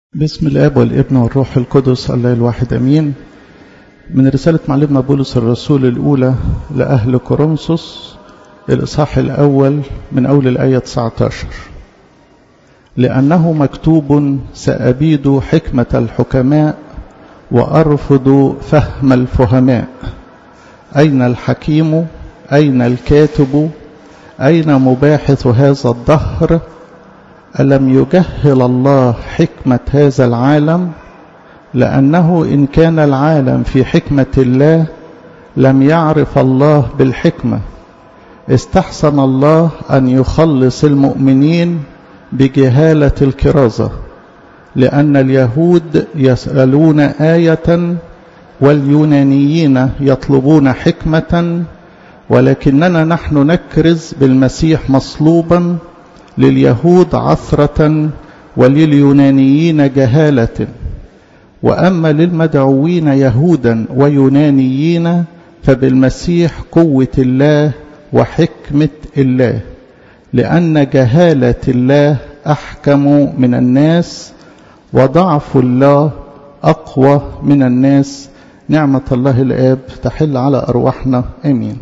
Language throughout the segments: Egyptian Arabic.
بسم الاب والابن والروح القدس الله الواحد امين من رساله معلمنا بولس الرسول الاولى لاهل كورنثوس الاصحاح الاول من اول الايه 19 لانه مكتوب سابيد حكمه الحكماء وارفض فهم الفهماء اين الحكيم اين الكاتب اين مباحث هذا الدهر ألم يجهل الله حكمة هذا العالم لأنه إن كان العالم في حكمة الله لم يعرف الله بالحكمة استحسن الله أن يخلص المؤمنين بجهالة الكرازة لأن اليهود يسألون آية واليونانيين يطلبون حكمة ولكننا نحن نكرز بالمسيح مصلوبا لليهود عثرة ولليونانيين جهالة وأما للمدعوين يهودا ويونانيين فبالمسيح قوة الله وحكمة الله لأن جهالة الله أحكم من الناس وضعف الله أقوى من الناس نعمة الله الآب تحل على أرواحنا آمين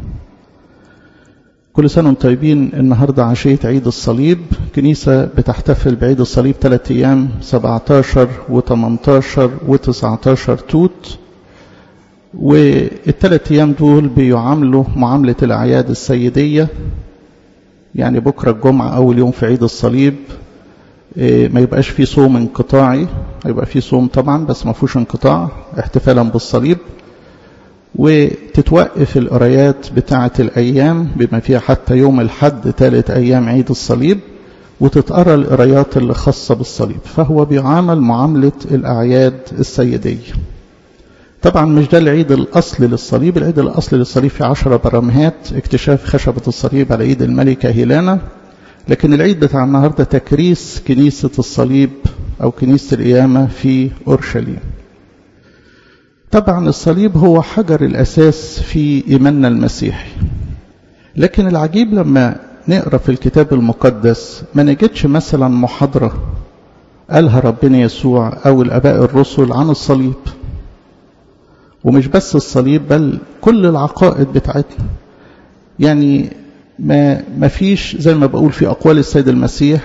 كل سنة وانتم طيبين النهاردة عشية عيد الصليب كنيسة بتحتفل بعيد الصليب ثلاثة أيام 17 و18 و19 توت والثلاث أيام دول بيعاملوا معاملة الأعياد السيدية يعني بكرة الجمعة أول يوم في عيد الصليب ما يبقاش فيه صوم انقطاعي هيبقى فيه صوم طبعا بس ما فيهوش انقطاع احتفالا بالصليب وتتوقف القرايات بتاعة الأيام بما فيها حتى يوم الحد ثالث أيام عيد الصليب وتتقرى القرايات اللي خاصة بالصليب فهو بيعامل معاملة الأعياد السيدية طبعا مش ده العيد الأصلي للصليب العيد الأصلي للصليب في عشرة برمهات اكتشاف خشبة الصليب على ايد الملكة هيلانا لكن العيد بتاع النهاردة تكريس كنيسة الصليب أو كنيسة القيامة في أورشليم طبعا الصليب هو حجر الأساس في إيماننا المسيحي لكن العجيب لما نقرأ في الكتاب المقدس ما نجدش مثلا محاضرة قالها ربنا يسوع أو الأباء الرسل عن الصليب ومش بس الصليب بل كل العقائد بتاعتنا يعني ما ما فيش زي ما بقول في أقوال السيد المسيح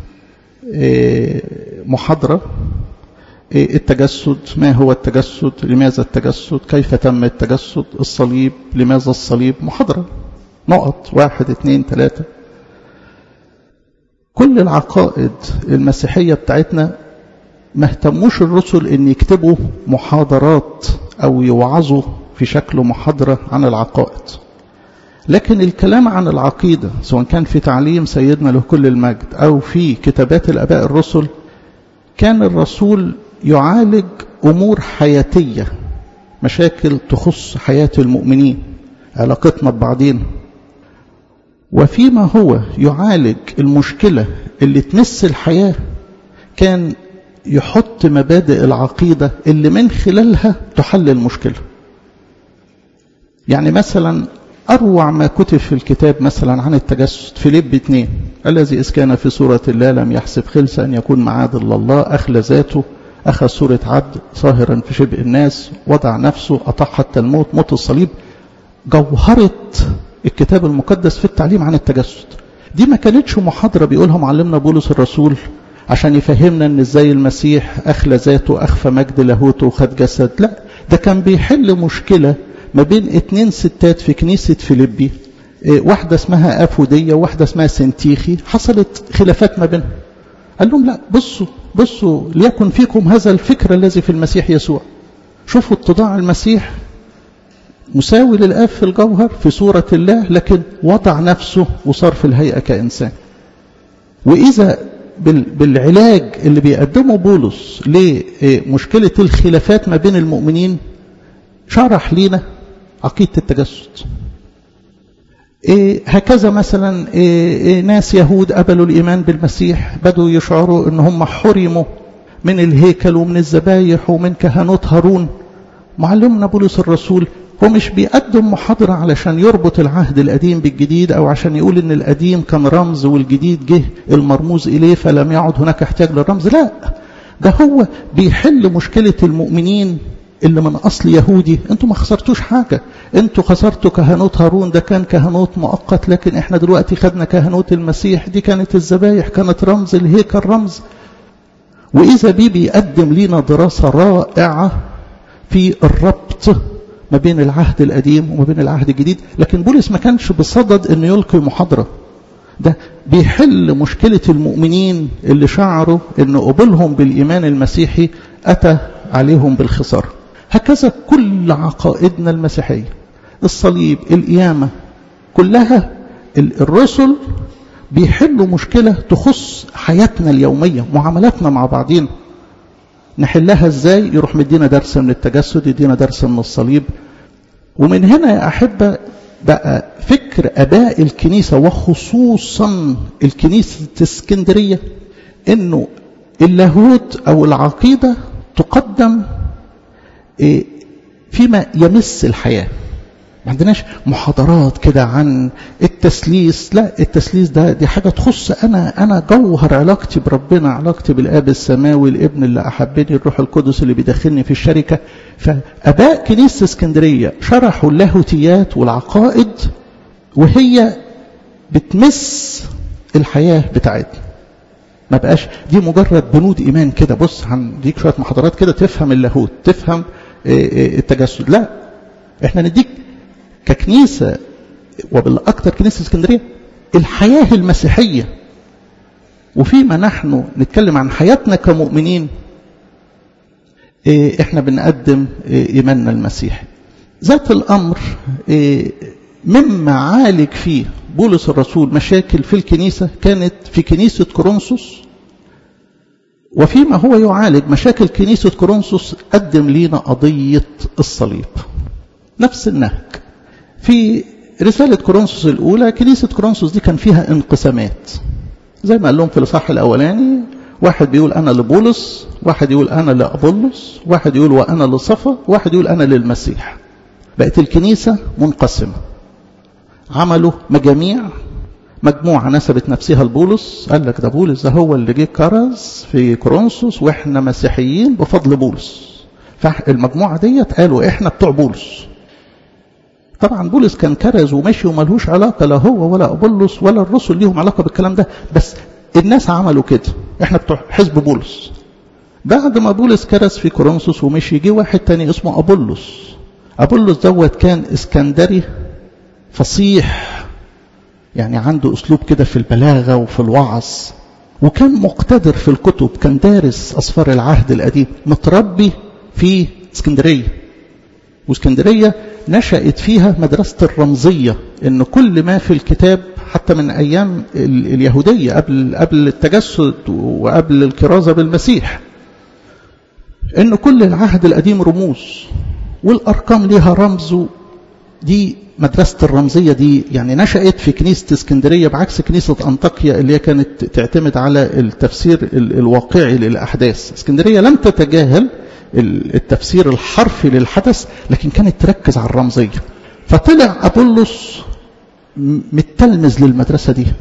محاضرة التجسد ما هو التجسد لماذا التجسد كيف تم التجسد الصليب لماذا الصليب محاضرة نقط واحد اثنين ثلاثة كل العقائد المسيحية بتاعتنا ما اهتموش الرسل ان يكتبوا محاضرات او يوعظوا في شكل محاضرة عن العقائد لكن الكلام عن العقيدة سواء كان في تعليم سيدنا له كل المجد او في كتابات الاباء الرسل كان الرسول يعالج امور حياتيه مشاكل تخص حياه المؤمنين علاقتنا ببعضينا وفيما هو يعالج المشكله اللي تمس الحياه كان يحط مبادئ العقيده اللي من خلالها تحل المشكله يعني مثلا أروع ما كتب في الكتاب مثلا عن التجسد فيليب اثنين الذي إذ كان في صورة الله لم يحسب خلسا أن يكون معاد الله أخلى ذاته أخذ صورة عبد صاهرا في شبه الناس وضع نفسه أطاع حتى الموت موت الصليب جوهرة الكتاب المقدس في التعليم عن التجسد دي ما كانتش محاضرة بيقولها معلمنا بولس الرسول عشان يفهمنا ان ازاي المسيح اخلى ذاته اخفى مجد لاهوته وخد جسد لا ده كان بيحل مشكله ما بين اتنين ستات في كنيسة فيليبي واحدة اسمها أفودية وواحدة اسمها سنتيخي حصلت خلافات ما بينهم قال لهم لا بصوا بصوا ليكن فيكم هذا الفكر الذي في المسيح يسوع شوفوا اتضاع المسيح مساوي للآب في الجوهر في صورة الله لكن وضع نفسه وصار في الهيئة كإنسان وإذا بالعلاج اللي بيقدمه بولس لمشكلة الخلافات ما بين المؤمنين شرح لنا عقيدة التجسد إيه هكذا مثلا إيه إيه ناس يهود قبلوا الإيمان بالمسيح بدوا يشعروا أن هم حرموا من الهيكل ومن الذبايح ومن كهنوت هارون معلمنا بولس الرسول هو مش بيقدم محاضرة علشان يربط العهد القديم بالجديد أو عشان يقول إن القديم كان رمز والجديد جه المرموز إليه فلم يعد هناك احتياج للرمز لا ده هو بيحل مشكلة المؤمنين اللي من أصل يهودي انتوا ما خسرتوش حاجة انتوا خسرتوا كهنوت هارون ده كان كهنوت مؤقت لكن احنا دلوقتي خدنا كهنوت المسيح دي كانت الذبايح كانت رمز الهيكل رمز وإذا بيه بيقدم لنا دراسة رائعة في الربط ما بين العهد القديم وما بين العهد الجديد لكن بولس ما كانش بصدد انه يلقي محاضرة ده بيحل مشكلة المؤمنين اللي شعروا ان قبولهم بالإيمان المسيحي أتى عليهم بالخسارة هكذا كل عقائدنا المسيحية الصليب القيامة كلها الرسل بيحلوا مشكلة تخص حياتنا اليومية معاملاتنا مع بعضين نحلها ازاي يروح مدينا درس من التجسد يدينا درس من الصليب ومن هنا يا أحبة بقى فكر أباء الكنيسة وخصوصا الكنيسة الاسكندرية انه اللاهوت او العقيدة تقدم فيما يمس الحياة ما عندناش محاضرات كده عن التسليس لا التسليس ده دي حاجة تخص أنا أنا جوهر علاقتي بربنا علاقتي بالآب السماوي الابن اللي أحبني الروح القدس اللي بيدخلني في الشركة فأباء كنيسة اسكندرية شرحوا اللاهوتيات والعقائد وهي بتمس الحياة بتاعتنا ما بقاش دي مجرد بنود إيمان كده بص هنديك شوية محاضرات كده تفهم اللاهوت تفهم التجسد لا احنا نديك ككنيسة وبالأكثر كنيسة اسكندرية الحياة المسيحية وفيما نحن نتكلم عن حياتنا كمؤمنين احنا بنقدم إيماننا المسيحي ذات الأمر مما عالج فيه بولس الرسول مشاكل في الكنيسة كانت في كنيسة كورنثوس وفيما هو يعالج مشاكل كنيسة كورنثوس قدم لنا قضية الصليب نفس النهج في رسالة كورنثوس الأولى كنيسة كورنثوس دي كان فيها انقسامات زي ما قال لهم في الإصحاح الأولاني واحد بيقول أنا لبولس واحد يقول أنا لأبولس واحد يقول وأنا لصفا واحد يقول أنا للمسيح بقت الكنيسة منقسمة عملوا مجاميع مجموعة نسبت نفسها لبولس قال لك ده بولس ده هو اللي جه كرز في كورنثوس واحنا مسيحيين بفضل بولس فالمجموعة ديت قالوا احنا بتوع بولس طبعا بولس كان كرز ومشي وملهوش علاقة لا هو ولا أبولس ولا الرسل ليهم علاقة بالكلام ده بس الناس عملوا كده احنا بتوع حزب بولس بعد ما بولس كرز في كورنثوس ومشي جه واحد تاني اسمه أبولس أبولس دوت كان اسكندري فصيح يعني عنده أسلوب كده في البلاغة وفي الوعظ وكان مقتدر في الكتب كان دارس أصفار العهد القديم متربي في اسكندرية واسكندرية نشأت فيها مدرسة الرمزية إن كل ما في الكتاب حتى من أيام اليهودية قبل قبل التجسد وقبل الكرازة بالمسيح إن كل العهد القديم رموز والأرقام ليها رمز دي مدرسة الرمزية دي يعني نشأت في كنيسة اسكندرية بعكس كنيسة أنطاكيا اللي هي كانت تعتمد على التفسير الواقعي للأحداث اسكندرية لم تتجاهل التفسير الحرفي للحدث لكن كانت تركز على الرمزية فطلع أبولس متلمذ للمدرسة دي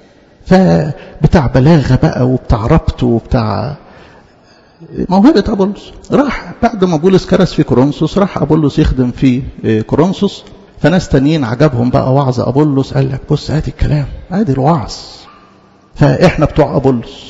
فبتاع بلاغة بقى وبتاع ربط وبتاع موهبة أبولس راح بعد ما بولس كرس في كورنثوس راح أبولس يخدم في كورنثوس فناس تانيين عجبهم بقى وعظ أبولس قال لك بص ادي الكلام ادي الوعظ فاحنا بتوع أبولس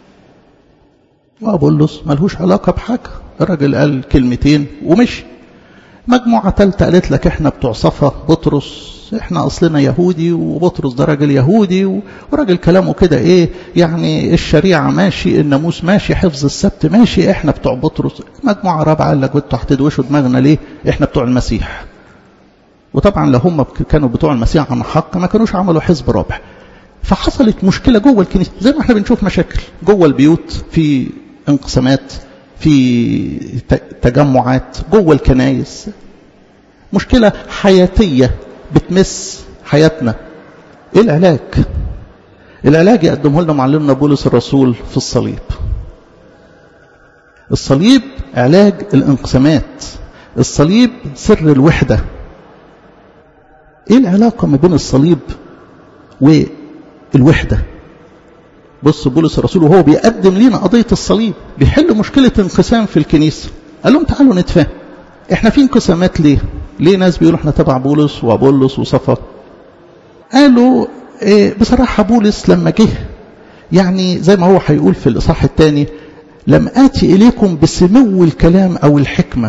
وأبولس ملهوش علاقة بحاجة الراجل قال كلمتين ومشي مجموعة تالتة قالت لك احنا بتوع صفا بطرس احنا اصلنا يهودي وبطرس ده راجل يهودي وراجل كلامه كده ايه يعني الشريعة ماشي الناموس ماشي حفظ السبت ماشي احنا بتوع بطرس مجموعة رابعة قال لك انتوا هتدوشوا دماغنا ليه احنا بتوع المسيح وطبعا لو هم كانوا بتوع المسيح عن حق ما كانوش عملوا حزب رابع فحصلت مشكلة جوه الكنيسة زي ما احنا بنشوف مشاكل جوه البيوت في انقسامات في تجمعات جوه الكنايس مشكلة حياتية بتمس حياتنا ايه العلاج العلاج يقدمه لنا معلمنا بولس الرسول في الصليب الصليب علاج الانقسامات الصليب سر الوحدة ايه العلاقة ما بين الصليب والوحدة بص بولس الرسول وهو بيقدم لنا قضية الصليب بيحل مشكلة انقسام في الكنيسة قال لهم تعالوا نتفاهم احنا في انقسامات ليه ليه ناس بيقولوا احنا تبع بولس وابولس وصفا قالوا ايه بصراحة بولس لما جه يعني زي ما هو هيقول في الإصحاح الثاني لم آتي إليكم بسمو الكلام أو الحكمة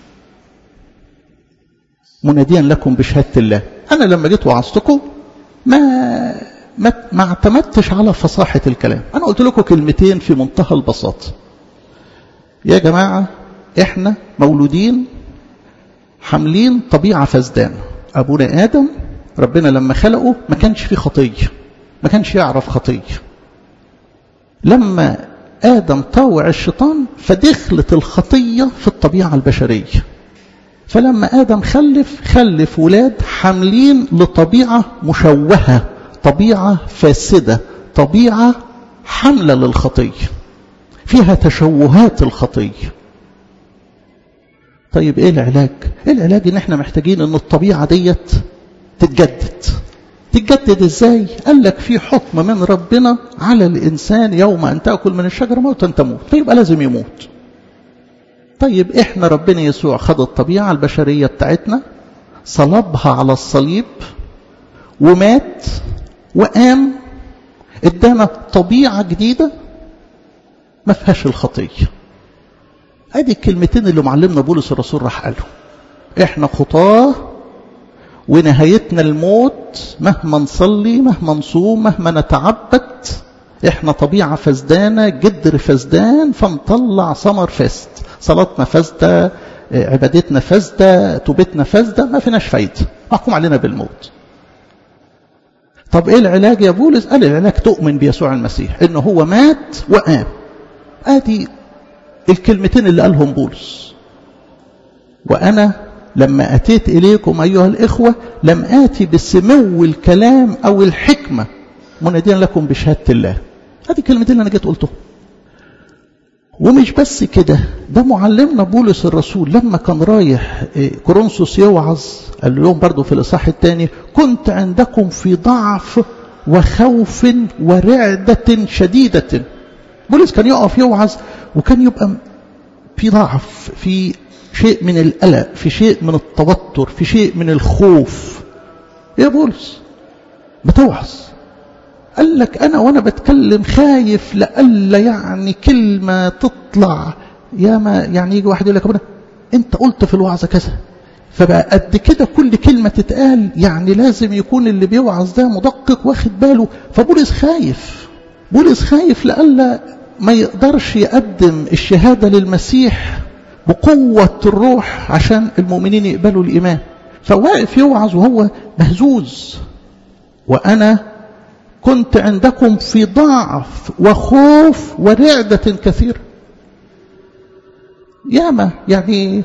مناديا لكم بشهادة الله أنا لما جيت وعظتكم ما ما ما اعتمدتش على فصاحة الكلام أنا قلت لكم كلمتين في منتهى البساطة يا جماعة إحنا مولودين حاملين طبيعة فسدانة أبونا آدم ربنا لما خلقه ما كانش فيه خطية ما كانش يعرف خطية لما آدم طاوع الشيطان فدخلت الخطية في الطبيعة البشرية فلما آدم خلف خلف ولاد حاملين لطبيعة مشوهة طبيعة فاسدة طبيعة حملة للخطية فيها تشوهات الخطية طيب ايه العلاج ايه العلاج ان احنا محتاجين ان الطبيعة ديت تتجدد تتجدد ازاي قال لك في حكم من ربنا على الانسان يوم ان تاكل من الشجره موتا تموت فيبقى لازم يموت طيب احنا ربنا يسوع خد الطبيعه البشريه بتاعتنا صلبها على الصليب ومات وقام ادانا طبيعه جديده ما فيهاش الخطيه ادي الكلمتين اللي معلمنا بولس الرسول راح قاله احنا خطاه ونهايتنا الموت مهما نصلي مهما نصوم مهما نتعبد احنا طبيعة فسدانة جدر فسدان فنطلع ثمر فاسد صلاتنا فاسدة عبادتنا فاسدة توبتنا فاسدة ما فيناش فايدة محكوم علينا بالموت طب ايه العلاج يا بولس قال العلاج تؤمن بيسوع المسيح انه هو مات وقام ادي الكلمتين اللي قالهم بولس وانا لما أتيت إليكم أيها الإخوة لم آتي بسمو الكلام أو الحكمة مناديا لكم بشهادة الله هذه كلمتين اللي أنا جيت قلته ومش بس كده ده معلمنا بولس الرسول لما كان رايح كورنثوس يوعظ قال لهم برضه في الإصحاح الثاني كنت عندكم في ضعف وخوف ورعدة شديدة بولس كان يقف يوعظ وكان يبقى في ضعف في شيء من القلق في شيء من التوتر في شيء من الخوف يا بولس بتوعظ قال لك انا وانا بتكلم خايف لألا يعني كلمة تطلع يا ما يعني يجي واحد يقول لك ابونا انت قلت في الوعظة كذا فبقى قد كده كل كلمة تتقال يعني لازم يكون اللي بيوعظ ده مدقق واخد باله فبولس خايف بولس خايف لألا ما يقدرش يقدم الشهادة للمسيح بقوة الروح عشان المؤمنين يقبلوا الإيمان فواقف يوعظ وهو مهزوز وأنا كنت عندكم في ضعف وخوف ورعدة كثيرة ياما يعني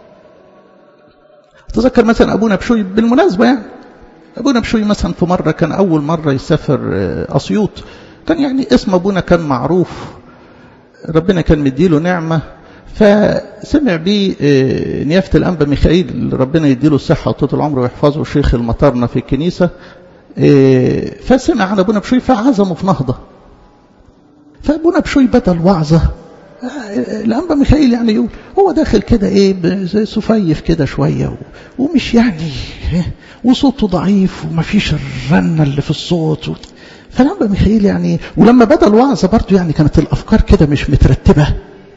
تذكر مثلا أبونا بشوي بالمناسبة يعني أبونا بشوي مثلا في مرة كان أول مرة يسافر أسيوط كان يعني اسم أبونا كان معروف ربنا كان مديله نعمة فسمع بيه نيافة الأنبا ميخائيل ربنا يديله الصحة وطول العمر ويحفظه شيخ المطارنة في الكنيسة فسمع عن أبونا بشوي فعزمه في نهضة فأبونا بشوي بدأ الوعظة الأنبا ميخائيل يعني يقول هو داخل كده إيه زي سفيف كده شوية ومش يعني وصوته ضعيف ومفيش الرنة اللي في الصوت فالأنبا ميخائيل يعني ولما بدأ الوعظة برضه يعني كانت الأفكار كده مش مترتبة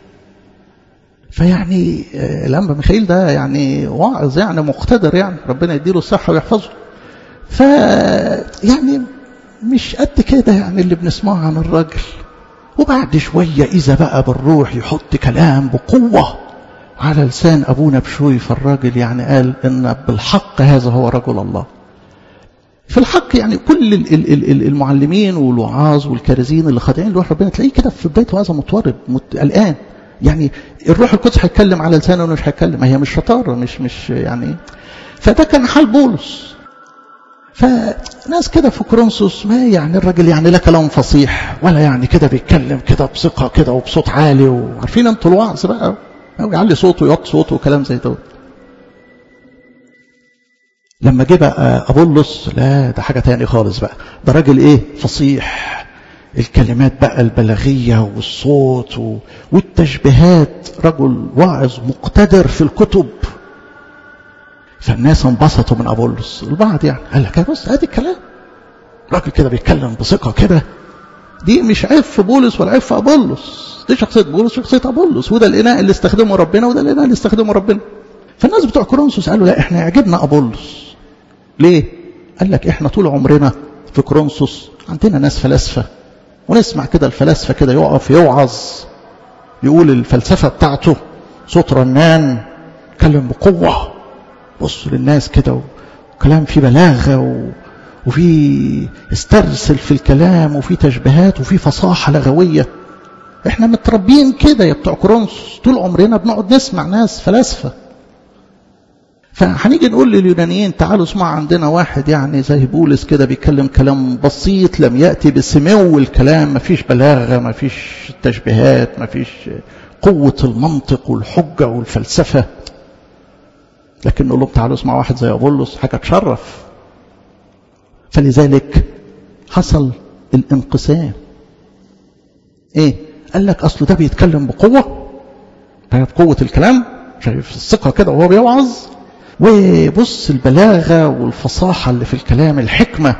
فيعني الأنبا ميخائيل ده يعني واعظ يعني مقتدر يعني ربنا يديله الصحة ويحفظه ف يعني مش قد كده يعني اللي بنسمعه عن الراجل وبعد شوية إذا بقى بالروح يحط كلام بقوة على لسان أبونا بشوي فالراجل يعني قال إن بالحق هذا هو رجل الله في الحق يعني كل المعلمين والوعاظ والكارزين اللي خاضعين لروح ربنا تلاقيه كده في بداية وعظة متورب قلقان يعني الروح القدس هيتكلم على لسانه ومش هيتكلم هي مش شطارة مش مش يعني فده كان حال بولس فناس كده في كورنثوس ما يعني الراجل يعني لا كلام فصيح ولا يعني كده بيتكلم كده بثقة كده وبصوت عالي وعارفين انتوا الوعظ بقى يعلي صوته ويوطي صوته وكلام زي ده لما جه بقى أبولس لا ده حاجة تاني خالص بقى ده راجل ايه فصيح الكلمات بقى البلاغية والصوت والتشبيهات رجل واعظ مقتدر في الكتب فالناس انبسطوا من أبولس البعض يعني قال لك بص ادي الكلام راجل كده بيتكلم بثقة كده دي مش عيب في بولس ولا عيب في أبولس دي شخصية بولس شخصية أبولس وده الإناء اللي استخدمه ربنا وده الإناء اللي استخدمه ربنا فالناس بتوع كورنثوس قالوا لا احنا يعجبنا أبولس ليه؟ قال لك احنا طول عمرنا في كورنثوس عندنا ناس فلاسفة ونسمع كده الفلاسفة كده يقف يوعظ يقول الفلسفة بتاعته صوت رنان يتكلم بقوة بص للناس كده وكلام فيه بلاغة و... وفي استرسل في الكلام وفي تشبيهات وفي فصاحة لغوية احنا متربيين كده يا بتوع كورنثوس طول عمرنا بنقعد نسمع ناس فلاسفة فهنيجي نقول لليونانيين تعالوا اسمعوا عندنا واحد يعني زي بولس كده بيتكلم كلام بسيط لم يأتي بسمو الكلام مفيش بلاغة مفيش تشبيهات مفيش قوة المنطق والحجة والفلسفة لكن نقول لهم تعالوا اسمعوا واحد زي أبولس حاجة تشرف فلذلك حصل الانقسام ايه قال لك اصله ده بيتكلم بقوة شايف قوة الكلام شايف الثقة كده وهو بيوعظ وبص البلاغة والفصاحة اللي في الكلام الحكمة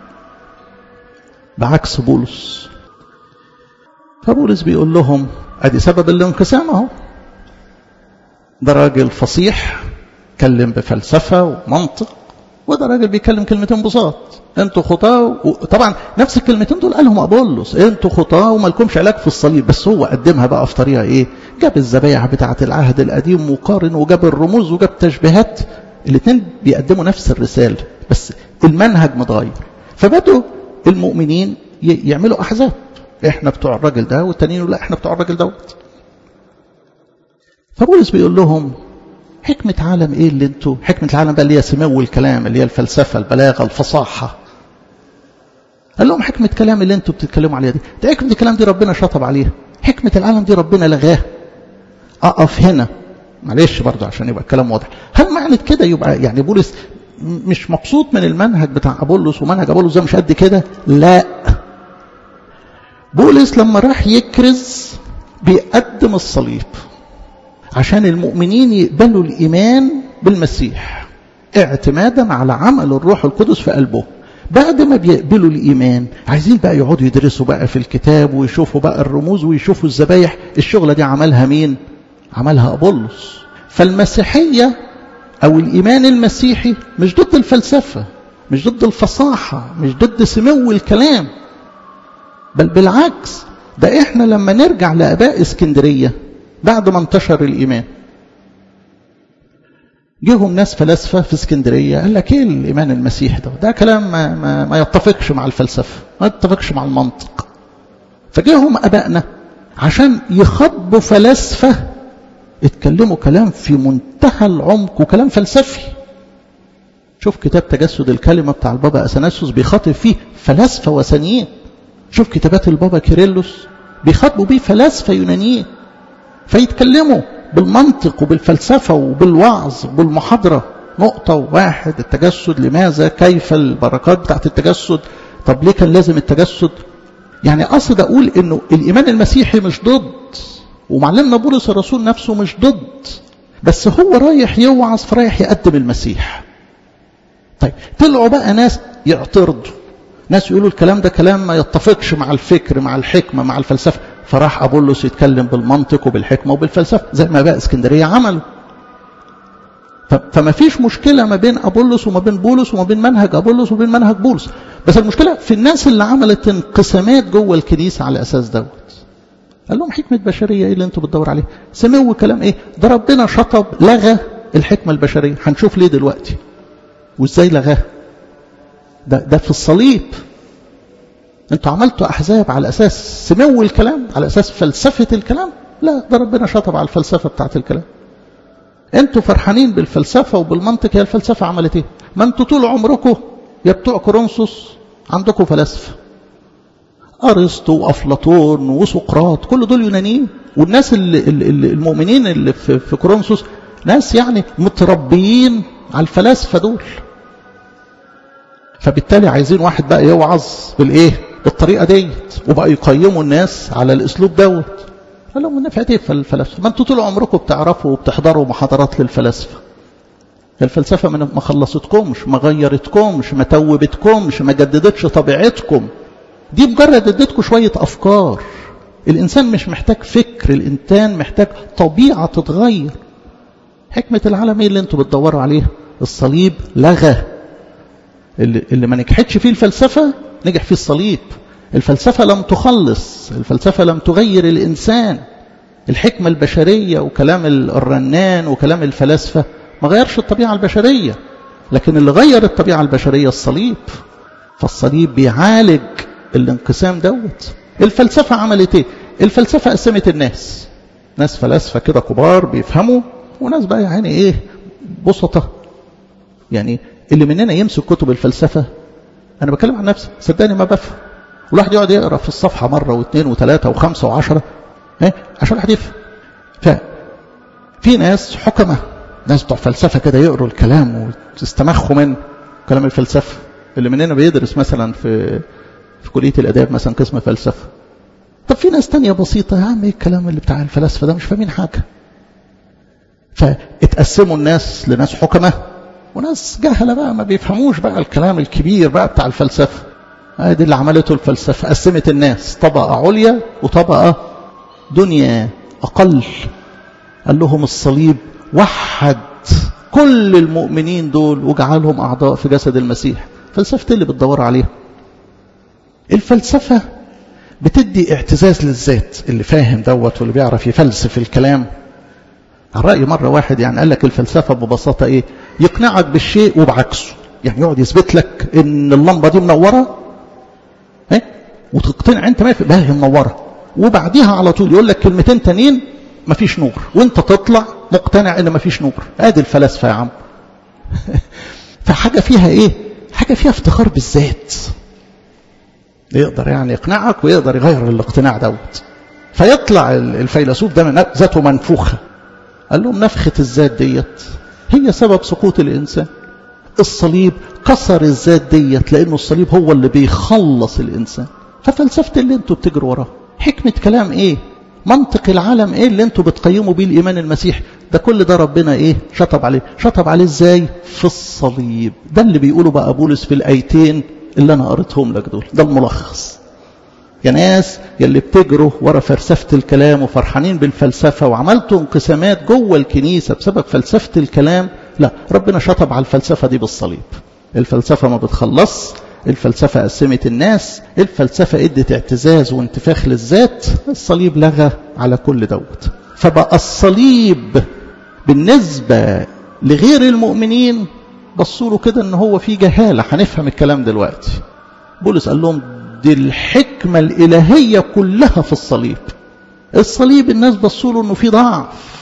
بعكس بولس فبولس بيقول لهم ادي سبب الانقسام اهو ده راجل فصيح كلم بفلسفة ومنطق وده راجل بيتكلم كلمتين بساط انتوا خطاه و... طبعا نفس الكلمتين دول قالهم ابولس انتوا خطاه ومالكمش علاج في الصليب بس هو قدمها بقى في طريقه ايه جاب الذبايح بتاعه العهد القديم وقارن وجاب الرموز وجاب تشبيهات الاثنين بيقدموا نفس الرساله بس المنهج متغير فبدوا المؤمنين ي... يعملوا احزاب احنا بتوع الراجل ده والتانيين لا احنا بتوع الراجل دوت فبولس بيقول لهم حكمة عالم ايه اللي انتوا حكمة العالم بقى اللي هي سمو الكلام اللي هي الفلسفة البلاغة الفصاحة قال لهم حكمة كلام اللي انتوا بتتكلموا عليها دي ده حكمة الكلام دي ربنا شطب عليها حكمة العالم دي ربنا لغاها اقف هنا معلش برضه عشان يبقى الكلام واضح هل معنى كده يبقى يعني بولس مش مبسوط من المنهج بتاع ابولس ومنهج ابولس ده مش قد كده لا بولس لما راح يكرز بيقدم الصليب عشان المؤمنين يقبلوا الإيمان بالمسيح اعتمادا على عمل الروح القدس في قلبه بعد ما بيقبلوا الإيمان عايزين بقى يقعدوا يدرسوا بقى في الكتاب ويشوفوا بقى الرموز ويشوفوا الذبايح الشغلة دي عملها مين عملها أبولس فالمسيحية أو الإيمان المسيحي مش ضد الفلسفة مش ضد الفصاحة مش ضد سمو الكلام بل بالعكس ده احنا لما نرجع لآباء اسكندرية بعد ما انتشر الإيمان جيهم ناس فلاسفة في اسكندرية قال لك ايه الإيمان المسيحي ده ده كلام ما, ما, ما يتفقش مع الفلسفة ما يتفقش مع المنطق فجيهم أبائنا عشان يخاطبوا فلاسفة اتكلموا كلام في منتهى العمق وكلام فلسفي شوف كتاب تجسد الكلمة بتاع البابا أثناسيوس بيخاطب فيه فلاسفة وثنيين شوف كتابات البابا كيرلس بيخاطبوا بيه فلاسفة يونانيين فيتكلموا بالمنطق وبالفلسفة وبالوعظ وبالمحاضرة نقطة واحد التجسد لماذا كيف البركات بتاعت التجسد طب ليه كان لازم التجسد يعني قصد أقول إنه الإيمان المسيحي مش ضد ومعلمنا بولس الرسول نفسه مش ضد بس هو رايح يوعظ فرايح يقدم المسيح طيب طلعوا بقى ناس يعترضوا ناس يقولوا الكلام ده كلام ما يتفقش مع الفكر مع الحكمة مع الفلسفة فراح أبولس يتكلم بالمنطق وبالحكمة وبالفلسفة زي ما بقى اسكندرية عملوا فما فيش مشكلة ما بين أبولس وما بين بولس وما بين منهج أبولس وما بين منهج بولس بس المشكلة في الناس اللي عملت انقسامات جوه الكنيسة على أساس دوت قال لهم حكمة بشرية ايه اللي انتوا بتدور عليه سمو كلام ايه ده ربنا شطب لغى الحكمة البشرية هنشوف ليه دلوقتي وازاي لغاه ده, ده في الصليب انتوا عملتوا احزاب على اساس سمو الكلام على اساس فلسفة الكلام لا ده ربنا شطب على الفلسفة بتاعت الكلام انتوا فرحانين بالفلسفة وبالمنطق هي الفلسفة عملت ايه ما انتوا طول عمركم يا بتوع كورنثوس عندكم فلاسفة ارسطو وافلاطون وسقراط كل دول يونانيين والناس اللي اللي المؤمنين اللي في, في كورنثوس ناس يعني متربيين على الفلاسفة دول فبالتالي عايزين واحد بقى يوعظ بالايه بالطريقة ديت وبقى يقيموا الناس على الاسلوب دوت قال لهم نفعت ايه الفلاسفة ما انتوا طول عمركم بتعرفوا وبتحضروا محاضرات للفلاسفة الفلسفة ما خلصتكمش ما غيرتكمش ما توبتكمش ما جددتش طبيعتكم دي مجرد اديتكم شوية أفكار الإنسان مش محتاج فكر الإنسان محتاج طبيعة تتغير حكمة العالم ايه اللي انتوا بتدوروا عليه الصليب لغى اللي, اللي ما نجحتش فيه الفلسفة نجح فيه الصليب الفلسفة لم تخلص الفلسفة لم تغير الإنسان الحكمة البشرية وكلام الرنان وكلام الفلاسفة ما غيرش الطبيعة البشرية لكن اللي غير الطبيعة البشرية الصليب فالصليب بيعالج الانقسام دوت الفلسفة عملت ايه الفلسفة قسمت الناس ناس فلاسفة كده كبار بيفهموا وناس بقى يعني ايه بسطة يعني اللي مننا يمسك كتب الفلسفة انا بتكلم عن نفسي صدقني ما بفهم والواحد يقعد يقرا في الصفحة مرة واثنين وثلاثة وخمسة وعشرة ايه عشان الواحد يفهم ففي ناس حكمة ناس بتوع فلسفة كده يقروا الكلام ويستمخوا من كلام الفلسفة اللي مننا بيدرس مثلا في في كلية الآداب مثلا قسم فلسفة طب في ناس تانية بسيطة يا عم ايه الكلام اللي بتاع الفلاسفة ده مش فاهمين حاجة فاتقسموا الناس لناس حكمة وناس جهلة بقى ما بيفهموش بقى الكلام الكبير بقى بتاع الفلسفة ادي اللي عملته الفلسفة قسمت الناس طبقة عليا وطبقة دنيا أقل قال لهم الصليب وحد كل المؤمنين دول وجعلهم أعضاء في جسد المسيح فلسفة اللي بتدور عليها الفلسفة بتدي اعتزاز للذات اللي فاهم دوت واللي بيعرف يفلسف الكلام على رأي مرة واحد يعني قال لك الفلسفة ببساطة ايه يقنعك بالشيء وبعكسه يعني يقعد يثبت لك ان اللمبة دي منورة ايه وتقتنع انت ما في هي منورة وبعديها على طول يقول لك كلمتين تانيين مفيش نور وانت تطلع مقتنع ان مفيش نور ادي الفلاسفة يا عم فحاجة فيها ايه حاجة فيها افتخار بالذات يقدر يعني يقنعك ويقدر يغير الاقتناع دوت فيطلع الفيلسوف ده من ذاته منفوخة قال لهم نفخة الذات ديت هي سبب سقوط الإنسان الصليب كسر الذات ديت لأنه الصليب هو اللي بيخلص الإنسان ففلسفة اللي انتوا بتجروا وراه حكمة كلام ايه منطق العالم ايه اللي انتوا بتقيموا بيه الإيمان المسيح ده كل ده ربنا ايه شطب عليه شطب عليه ازاي في الصليب ده اللي بيقولوا بقى بولس في الآيتين اللي أنا قريتهم لك دول ده الملخص يا ناس يلي بتجروا ورا فلسفة الكلام وفرحانين بالفلسفة وعملتوا انقسامات جوه الكنيسة بسبب فلسفة الكلام لا ربنا شطب على الفلسفة دي بالصليب الفلسفة ما بتخلص الفلسفة قسمت الناس الفلسفة ادت اعتزاز وانتفاخ للذات الصليب لغى على كل دوت فبقى الصليب بالنسبة لغير المؤمنين بصوا له كده ان هو في جهالة هنفهم الكلام دلوقتي بولس قال لهم دي الحكمة الإلهية كلها في الصليب الصليب الناس بصوا له انه في ضعف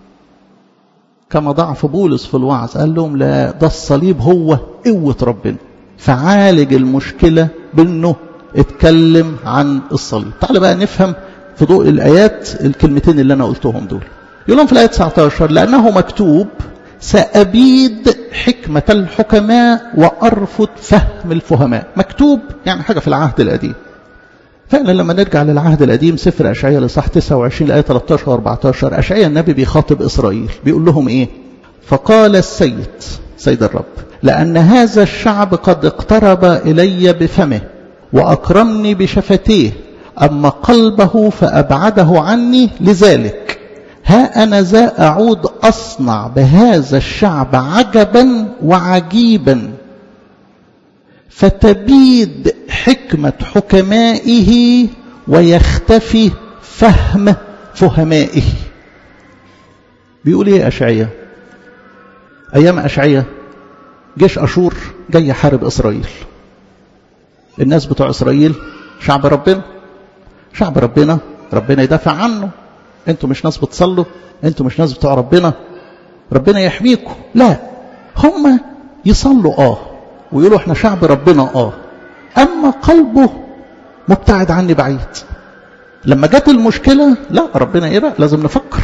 كما ضعف بولس في الوعظ قال لهم لا ده الصليب هو قوة ربنا فعالج المشكلة بانه اتكلم عن الصليب تعال بقى نفهم في ضوء الآيات الكلمتين اللي أنا قلتهم دول يقول لهم في الآية 19 لأنه مكتوب سأبيد حكمة الحكماء وأرفض فهم الفهماء مكتوب يعني حاجة في العهد القديم فعلا لما نرجع للعهد القديم سفر أشعياء لصح 29 الآية 13 و 14 أشعياء النبي بيخاطب إسرائيل بيقول لهم إيه فقال السيد سيد الرب لأن هذا الشعب قد اقترب إلي بفمه وأكرمني بشفتيه أما قلبه فأبعده عني لذلك ها أنا ذا أعود أصنع بهذا الشعب عجبا وعجيبا فتبيد حكمة حكمائه ويختفي فهم فهمائه بيقول ايه أشعية أيام أشعية جيش أشور جاي يحارب إسرائيل الناس بتوع إسرائيل شعب ربنا شعب ربنا ربنا يدافع عنه انتوا مش ناس بتصلوا انتوا مش ناس بتوع ربنا ربنا يحميكم لا هم يصلوا اه ويقولوا احنا شعب ربنا اه اما قلبه مبتعد عني بعيد لما جت المشكلة لا ربنا ايه بقى لازم نفكر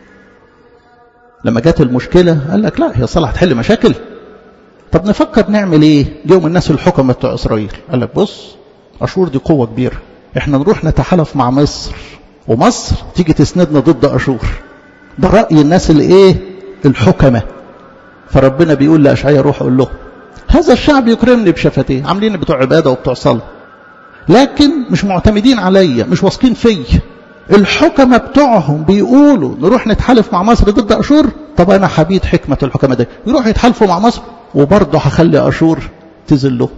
لما جت المشكلة قال لك لا هي صلاة هتحل مشاكل طب نفكر نعمل ايه جيهم الناس الحكمة بتوع اسرائيل قال لك بص أشور دي قوة كبيرة احنا نروح نتحالف مع مصر ومصر تيجي تسندنا ضد أشور ده رأي الناس اللي ايه الحكمة فربنا بيقول لأشعياء روح قول له هذا الشعب يكرمني بشفتيه عاملين بتوع عبادة وبتوع صلاة لكن مش معتمدين عليا مش واثقين فيا الحكمة بتوعهم بيقولوا نروح نتحالف مع مصر ضد أشور طب أنا حبيت حكمة الحكمة دي يروح يتحالفوا مع مصر وبرضه هخلي أشور تذله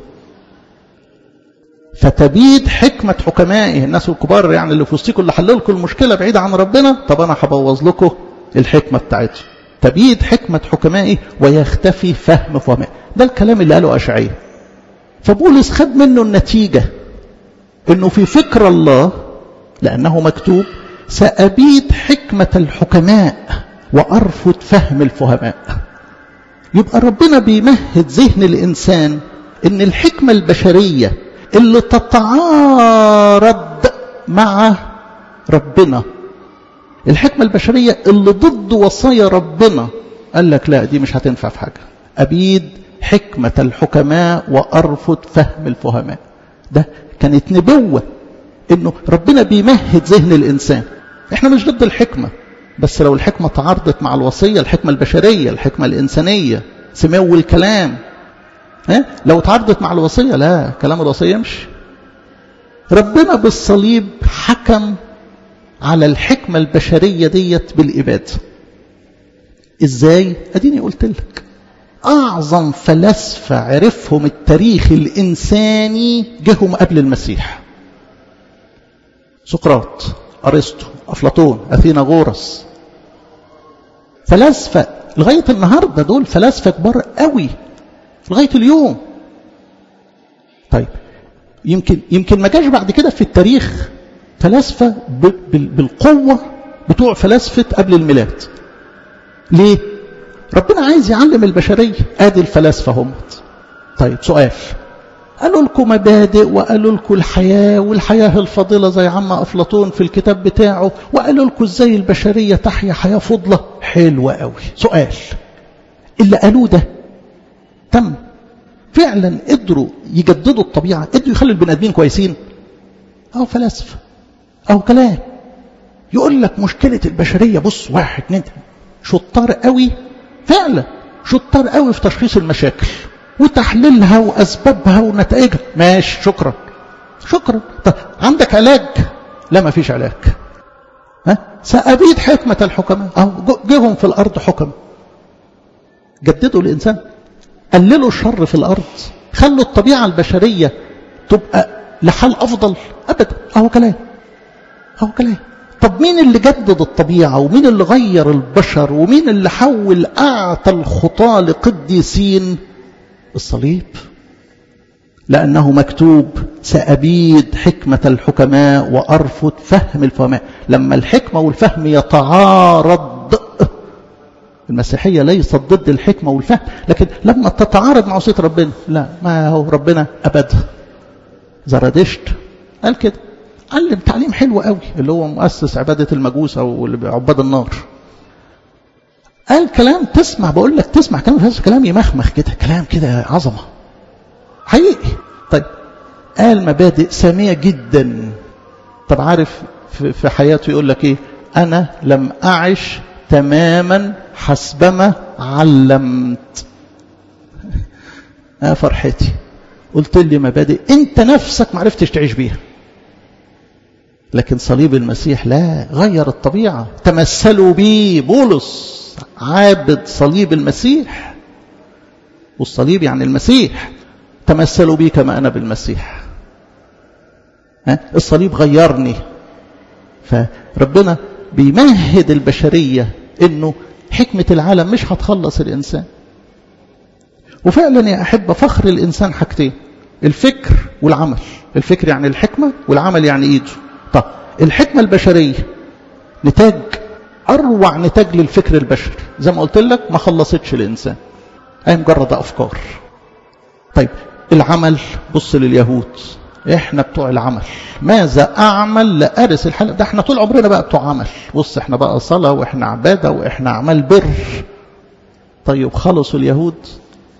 فتبيد حكمة حكمائه الناس الكبار يعني اللي في وسطكم اللي حلوا لكم المشكلة بعيدة عن ربنا طب أنا هبوظ لكم الحكمة بتاعتهم تبيد حكمة حكمائه ويختفي فهم فهمه ده الكلام اللي قاله أشعياء فبولس خد منه النتيجة انه في فكر الله لأنه مكتوب سأبيد حكمة الحكماء وأرفض فهم الفهماء يبقى ربنا بيمهد ذهن الإنسان إن الحكمة البشرية اللي تتعارض مع ربنا الحكمة البشرية اللي ضد وصايا ربنا قال لك لا دي مش هتنفع في حاجة أبيد حكمة الحكماء وأرفض فهم الفهماء ده كانت نبوة انه ربنا بيمهد ذهن الانسان احنا مش ضد الحكمة بس لو الحكمة تعارضت مع الوصية الحكمة البشرية الحكمة الانسانية سمو الكلام ها؟ لو تعارضت مع الوصية لا كلام الوصية يمشي ربنا بالصليب حكم على الحكمة البشرية ديت بالإبادة ازاي اديني قلت لك اعظم فلاسفة عرفهم التاريخ الانساني جهم قبل المسيح سقراط ارسطو افلاطون اثيناغورس فلاسفة لغاية النهاردة دول فلاسفة كبار قوي لغاية اليوم طيب يمكن يمكن ما جاش بعد كده في التاريخ فلاسفة بالقوة بتوع فلاسفة قبل الميلاد ليه ربنا عايز يعلم البشرية ادي الفلاسفة هم طيب سؤال قالوا لكم مبادئ وقالوا لكم الحياة والحياة الفاضلة زي عم أفلاطون في الكتاب بتاعه وقالوا لكم ازاي البشرية تحيا حياة فضلة حلوة قوي سؤال اللي قالوه ده تم فعلا قدروا يجددوا الطبيعة قدروا يخلوا البني ادمين كويسين أو فلاسفة أو كلام يقول لك مشكلة البشرية بص واحد اتنين شطار قوي فعلا شطار قوي في تشخيص المشاكل وتحليلها وأسبابها ونتائجها ماشي شكرا شكرا طب عندك علاج لا ما فيش علاج ها سأبيد حكمة الحكماء أو جيهم في الأرض حكم جددوا الإنسان قللوا الشر في الأرض خلوا الطبيعة البشرية تبقى لحال أفضل أبدا أهو كلام أهو كلام طب مين اللي جدد الطبيعة ومين اللي غير البشر ومين اللي حول أعتى الخطاة لقديسين الصليب لأنه مكتوب سأبيد حكمة الحكماء وأرفض فهم الفهماء لما الحكمة والفهم يتعارض المسيحية ليست ضد الحكمة والفهم لكن لما تتعارض مع وصية ربنا لا ما هو ربنا أبدا زردشت قال كده علم تعليم حلو قوي اللي هو مؤسس عبادة المجوس أو عباد النار قال كلام تسمع بقول لك تسمع كلام هذا كلام يمخمخ كده كلام كده عظمة حقيقي طيب قال مبادئ سامية جدا طب عارف في حياته يقول لك ايه انا لم اعش تماما حسبما علمت اه فرحتي قلت لي مبادئ انت نفسك ما عرفتش تعيش بيها لكن صليب المسيح لا غير الطبيعة تمثلوا بيه بولس عابد صليب المسيح والصليب يعني المسيح تمثلوا بي كما أنا بالمسيح ها؟ الصليب غيرني فربنا بيمهد البشرية انه حكمة العالم مش هتخلص الإنسان وفعلا يا أحب فخر الإنسان حاجتين الفكر والعمل الفكر يعني الحكمة والعمل يعني إيده طب الحكمة البشرية نتاج أروع نتاج للفكر البشري زي ما قلت لك ما خلصتش الإنسان أي مجرد أفكار طيب العمل بص لليهود احنا بتوع العمل ماذا اعمل لارث الحلقه ده احنا طول عمرنا بقى بتوع عمل بص احنا بقى صلاه واحنا عباده واحنا اعمال بر طيب خلصوا اليهود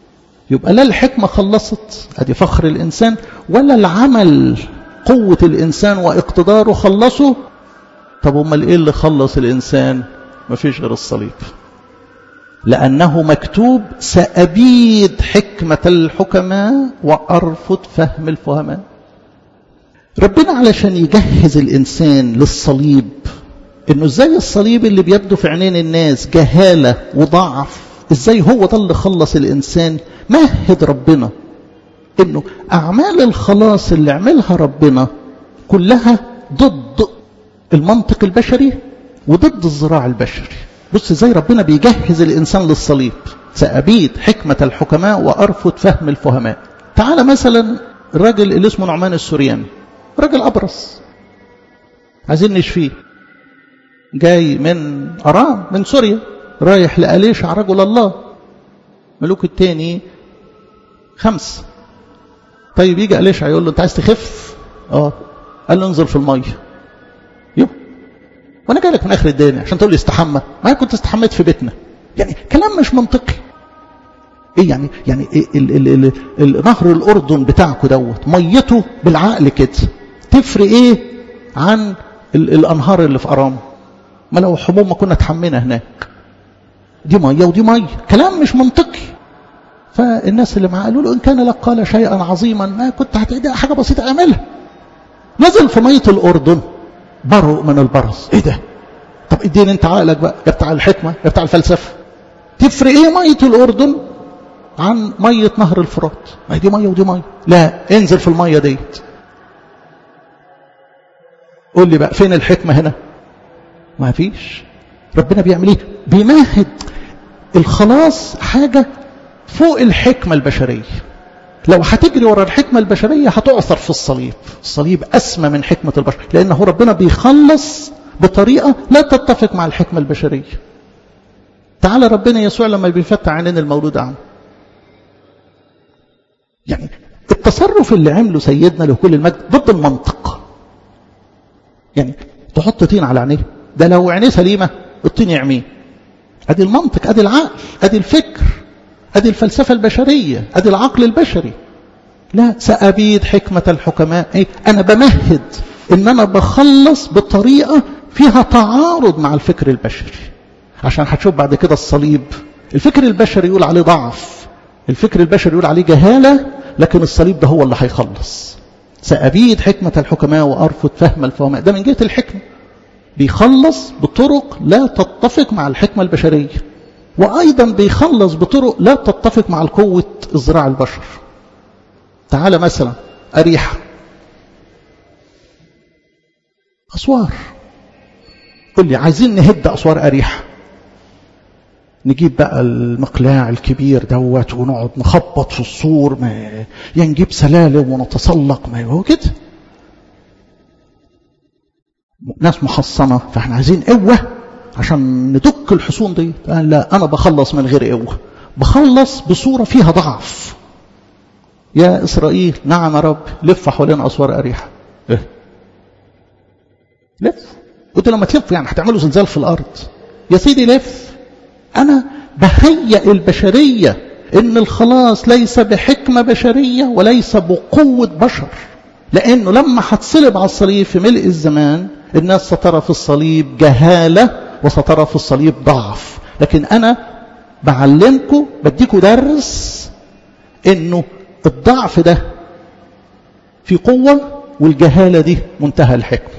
يبقى لا الحكمة خلصت ادي فخر الإنسان ولا العمل قوة الإنسان واقتداره خلصه طب امال ايه اللي خلص الإنسان مفيش غير الصليب لأنه مكتوب سأبيد حكمة الحكماء وأرفض فهم الفهماء ربنا علشان يجهز الإنسان للصليب إنه إزاي الصليب اللي بيبدو في عينين الناس جهالة وضعف إزاي هو ده اللي خلص الإنسان مهد ربنا إنه أعمال الخلاص اللي عملها ربنا كلها ضد المنطق البشري وضد الزراع البشري بص ازاي ربنا بيجهز الإنسان للصليب سأبيد حكمة الحكماء وأرفض فهم الفهماء تعال مثلا الراجل اللي اسمه نعمان السورياني راجل أبرص عايزين نشفيه جاي من أرام من سوريا رايح لأليشع رجل الله ملوك التاني خمس طيب يجي أليشع يقول له أنت عايز تخف اه قال له انزل في المية يو وانا جاي لك من اخر الدنيا عشان تقول لي استحمى ما انا كنت استحميت في بيتنا يعني كلام مش منطقي ايه يعني يعني إيه ال ال ال ال نهر الاردن بتاعكم دوت ميته بالعقل كده تفرق ايه عن ال الانهار اللي في ارام ما لو حموم ما كنا اتحمينا هناك دي ميه ودي ميه كلام مش منطقي فالناس اللي معاه قالوا له ان كان لك قال شيئا عظيما ما كنت هتعمل حاجه بسيطه اعملها نزل في ميه الاردن بروا من البرص ايه ده طب اديني انت عقلك بقى يا بتاع الحكمه يا بتاع الفلسفه تفرق ايه ميه الاردن عن ميه نهر الفرات ما دي ميه ودي ميه لا انزل في الميه ديت قول لي بقى فين الحكمه هنا ما فيش ربنا بيعمل ايه بيمهد الخلاص حاجه فوق الحكمه البشريه لو هتجري ورا الحكمة البشرية هتعثر في الصليب الصليب أسمى من حكمة البشر لأنه ربنا بيخلص بطريقة لا تتفق مع الحكمة البشرية تعالى ربنا يسوع لما بيفتح عينين المولود عنه يعني التصرف اللي عمله سيدنا له كل المجد ضد المنطق يعني تحط طين على عينيه ده لو عينيه سليمة الطين يعميه ادي المنطق ادي العقل ادي الفكر ادي الفلسفة البشرية ادي العقل البشري لا سأبيد حكمة الحكماء ايه انا بمهد ان انا بخلص بطريقة فيها تعارض مع الفكر البشري عشان هتشوف بعد كده الصليب الفكر البشري يقول عليه ضعف الفكر البشري يقول عليه جهالة لكن الصليب ده هو اللي هيخلص سأبيد حكمة الحكماء وأرفض فهم الفهماء ده من جهة الحكمة بيخلص بطرق لا تتفق مع الحكمة البشرية وأيضا بيخلص بطرق لا تتفق مع القوة الزراع البشر تعال مثلا أريحة أسوار قل لي عايزين نهد أسوار أريحة نجيب بقى المقلاع الكبير دوت ونقعد نخبط في السور ما ينجيب سلالم ونتسلق ما هو كده ناس محصنة فاحنا عايزين قوة عشان ندك الحصون دي قال لا أنا بخلص من غير قوة بخلص بصورة فيها ضعف يا إسرائيل نعم يا رب لف حوالين أسوار أريحة إيه؟ لف قلت لما تلف يعني هتعملوا زلزال في الأرض يا سيدي لف أنا بهيئ البشرية إن الخلاص ليس بحكمة بشرية وليس بقوة بشر لأنه لما هتصلب على الصليب في ملء الزمان الناس سترى في الصليب جهالة وسترى في الصليب ضعف لكن أنا بعلمكم بديكم درس إنه الضعف ده في قوة والجهالة دي منتهى الحكمة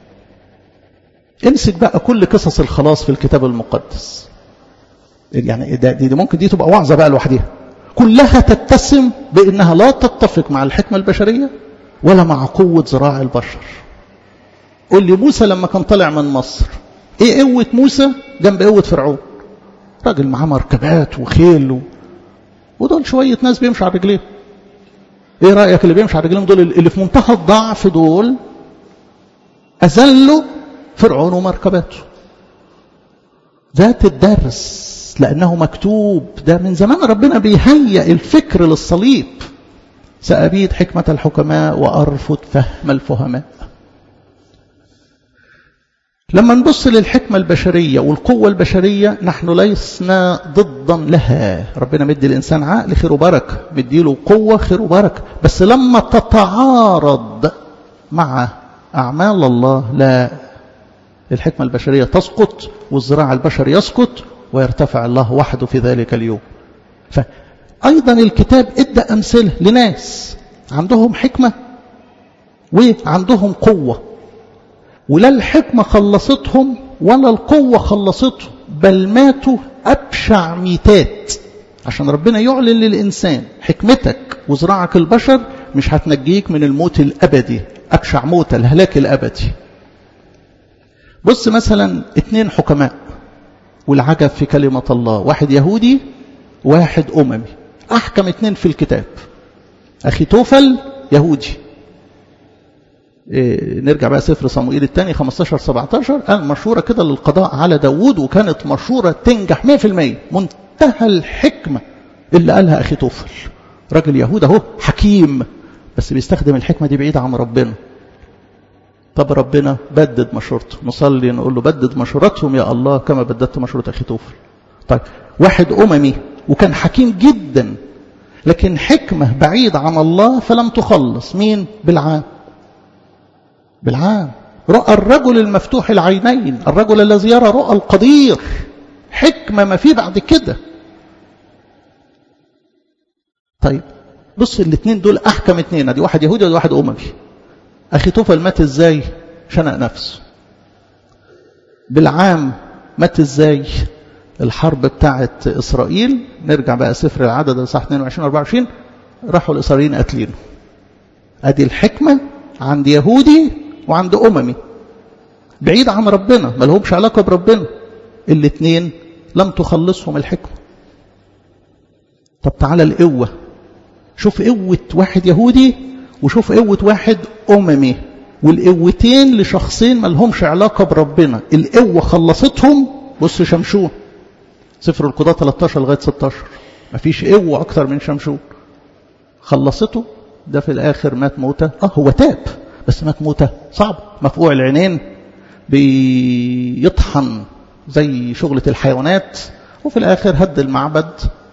امسك بقى كل قصص الخلاص في الكتاب المقدس يعني ده دي, دي ممكن دي تبقى وعظة بقى لوحدها كلها تتسم بأنها لا تتفق مع الحكمة البشرية ولا مع قوة زراع البشر قول لي موسى لما كان طالع من مصر ايه قوة موسى جنب قوة فرعون راجل معاه مركبات وخيل و... ودول شوية ناس بيمشوا على رجليهم ايه رأيك اللي بيمشي على رجليهم دول اللي في منتهى الضعف دول أذلوا فرعون ومركباته ذات الدرس لأنه مكتوب ده من زمان ربنا بيهيئ الفكر للصليب سأبيد حكمة الحكماء وأرفض فهم الفهماء لما نبص للحكمة البشرية والقوة البشرية نحن لسنا ضدا لها ربنا مدي الإنسان عقل خير وبركة مديله قوة خير وبركة بس لما تتعارض مع أعمال الله لا الحكمة البشرية تسقط والزراع البشري يسقط ويرتفع الله وحده في ذلك اليوم فأيضا الكتاب ادى أمثلة لناس عندهم حكمة وعندهم قوة ولا الحكمة خلصتهم ولا القوة خلصتهم بل ماتوا أبشع ميتات عشان ربنا يعلن للإنسان حكمتك وزراعك البشر مش هتنجيك من الموت الأبدي أبشع موت الهلاك الأبدي بص مثلا اتنين حكماء والعجب في كلمة الله واحد يهودي واحد أممي أحكم اتنين في الكتاب أخي توفل يهودي إيه نرجع بقى سفر صموئيل الثاني 15 17 قال مشورة كده للقضاء على داوود وكانت مشورة تنجح 100% منتهى الحكمة اللي قالها أخي توفل راجل يهود اهو حكيم بس بيستخدم الحكمة دي بعيدة عن ربنا طب ربنا بدد مشورته نصلي نقول له بدد مشورتهم يا الله كما بددت مشورة أخي توفل طيب واحد أممي وكان حكيم جدا لكن حكمة بعيد عن الله فلم تخلص مين بالعام بالعام رؤى الرجل المفتوح العينين الرجل الذي يرى رؤى القدير حكمة ما في بعد كده طيب بص الاثنين دول احكم اثنين ادي واحد يهودي ودي واحد اممي اخي توفل مات ازاي شنق نفسه بالعام مات ازاي الحرب بتاعت اسرائيل نرجع بقى سفر العدد اصحاح 22 24 راحوا الاسرائيليين قاتلينه ادي الحكمه عند يهودي وعند اممي بعيد عن ربنا ما لهمش علاقه بربنا الاثنين لم تخلصهم الحكمه طب تعالى القوه شوف قوه واحد يهودي وشوف قوه واحد اممي والقوتين لشخصين ما لهمش علاقه بربنا القوه خلصتهم بص شمشون سفر القضاة 13 لغايه 16 مفيش قوه اكتر من شمشون خلصته ده في الاخر مات موته اه هو تاب بس مات موته صعب مفقوع العينين بيطحن زي شغلة الحيوانات وفي الآخر هد المعبد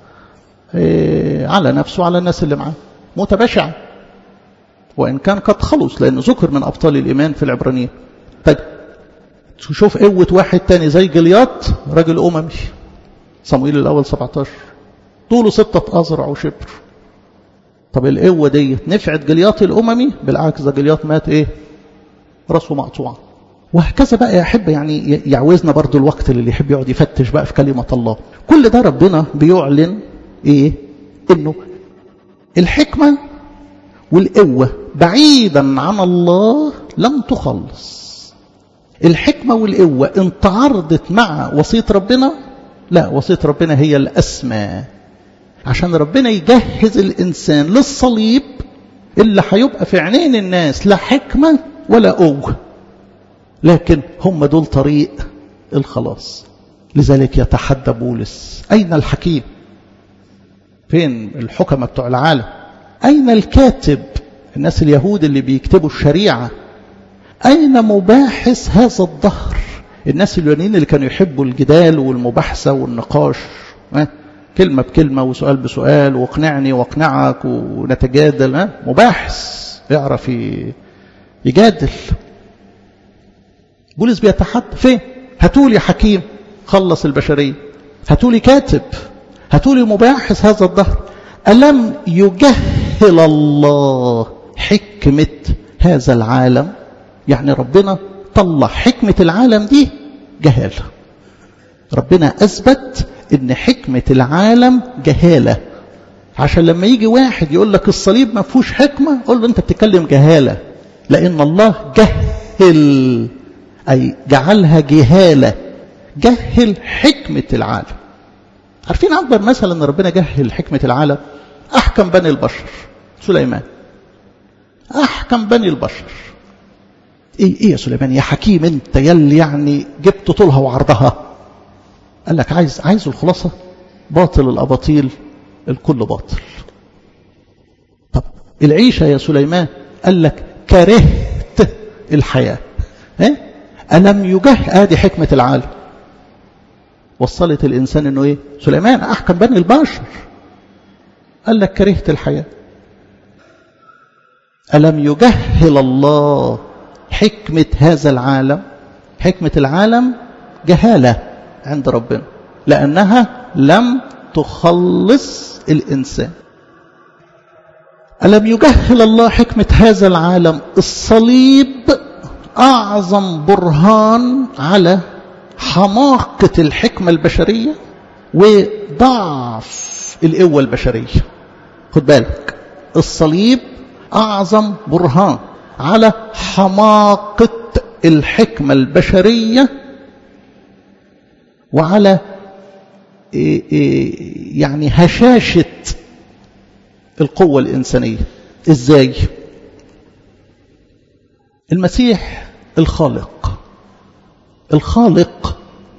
على نفسه وعلى الناس اللي معاه موتة بشعة وإن كان قد خلص لأنه ذكر من أبطال الإيمان في العبرانيين طيب شوف قوة واحد تاني زي جليات راجل أممي صموئيل الأول 17 طوله ستة أذرع وشبر طب القوة دي نفعت جليات الأممي بالعكس ده جليات مات إيه راسه مقطوعة وهكذا بقى يا أحب يعني يعوزنا برضو الوقت اللي يحب يقعد يفتش بقى في كلمة الله كل ده ربنا بيعلن إيه إنه الحكمة والقوة بعيدا عن الله لم تخلص الحكمة والقوة ان تعارضت مع وصية ربنا لا وصية ربنا هي الأسمى عشان ربنا يجهز الإنسان للصليب اللي هيبقى في عينين الناس لا حكمة ولا قوة لكن هم دول طريق الخلاص لذلك يتحدى بولس أين الحكيم فين الحكمة بتوع العالم أين الكاتب الناس اليهود اللي بيكتبوا الشريعة أين مباحث هذا الظهر الناس اليونانيين اللي كانوا يحبوا الجدال والمباحثة والنقاش كلمة بكلمة وسؤال بسؤال واقنعني واقنعك ونتجادل مباحث يعرف يجادل بولس بيتحدى فين هاتولي حكيم خلص البشرية هاتولي كاتب هاتولي مباحث هذا الظهر ألم يجهل الله حكمة هذا العالم يعني ربنا طلع حكمة العالم دي جهالة ربنا أثبت ان حكمة العالم جهالة عشان لما يجي واحد يقول لك الصليب ما فيهوش حكمة قول له انت بتتكلم جهالة لان الله جهل اي جعلها جهالة جهل حكمة العالم عارفين اكبر مثل ان ربنا جهل حكمة العالم احكم بني البشر سليمان احكم بني البشر ايه ايه يا سليمان يا حكيم انت يلي يعني جبت طولها وعرضها قال لك عايز عايز الخلاصه باطل الاباطيل الكل باطل طب العيشه يا سليمان قال لك كرهت الحياه ها ألم يجه آدي حكمة العالم وصلت الإنسان أنه إيه سليمان أحكم بني البشر قال لك كرهت الحياة ألم يجهل الله حكمة هذا العالم حكمة العالم جهالة عند ربنا لأنها لم تخلص الإنسان ألم يجهل الله حكمة هذا العالم الصليب أعظم برهان على حماقة الحكمة البشرية وضعف القوة البشرية خد بالك الصليب أعظم برهان على حماقة الحكمة البشرية وعلى يعني هشاشة القوة الإنسانية إزاي المسيح الخالق الخالق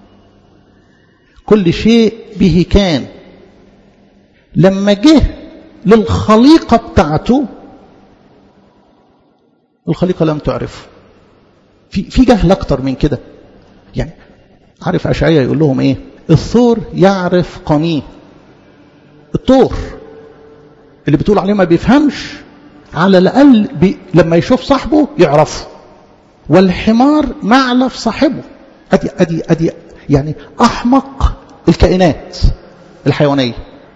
كل شيء به كان لما جه للخليقة بتاعته الخليقة لم تعرفه في في جهل أكتر من كده يعني عارف أشعية يقول لهم إيه الثور يعرف قنيه الطور اللي بتقول عليه ما بيفهمش على الأقل بي لما يشوف صاحبه يعرفه والحمار معلف صاحبه أدي, أدي, أدي يعني أحمق الكائنات الحيوانية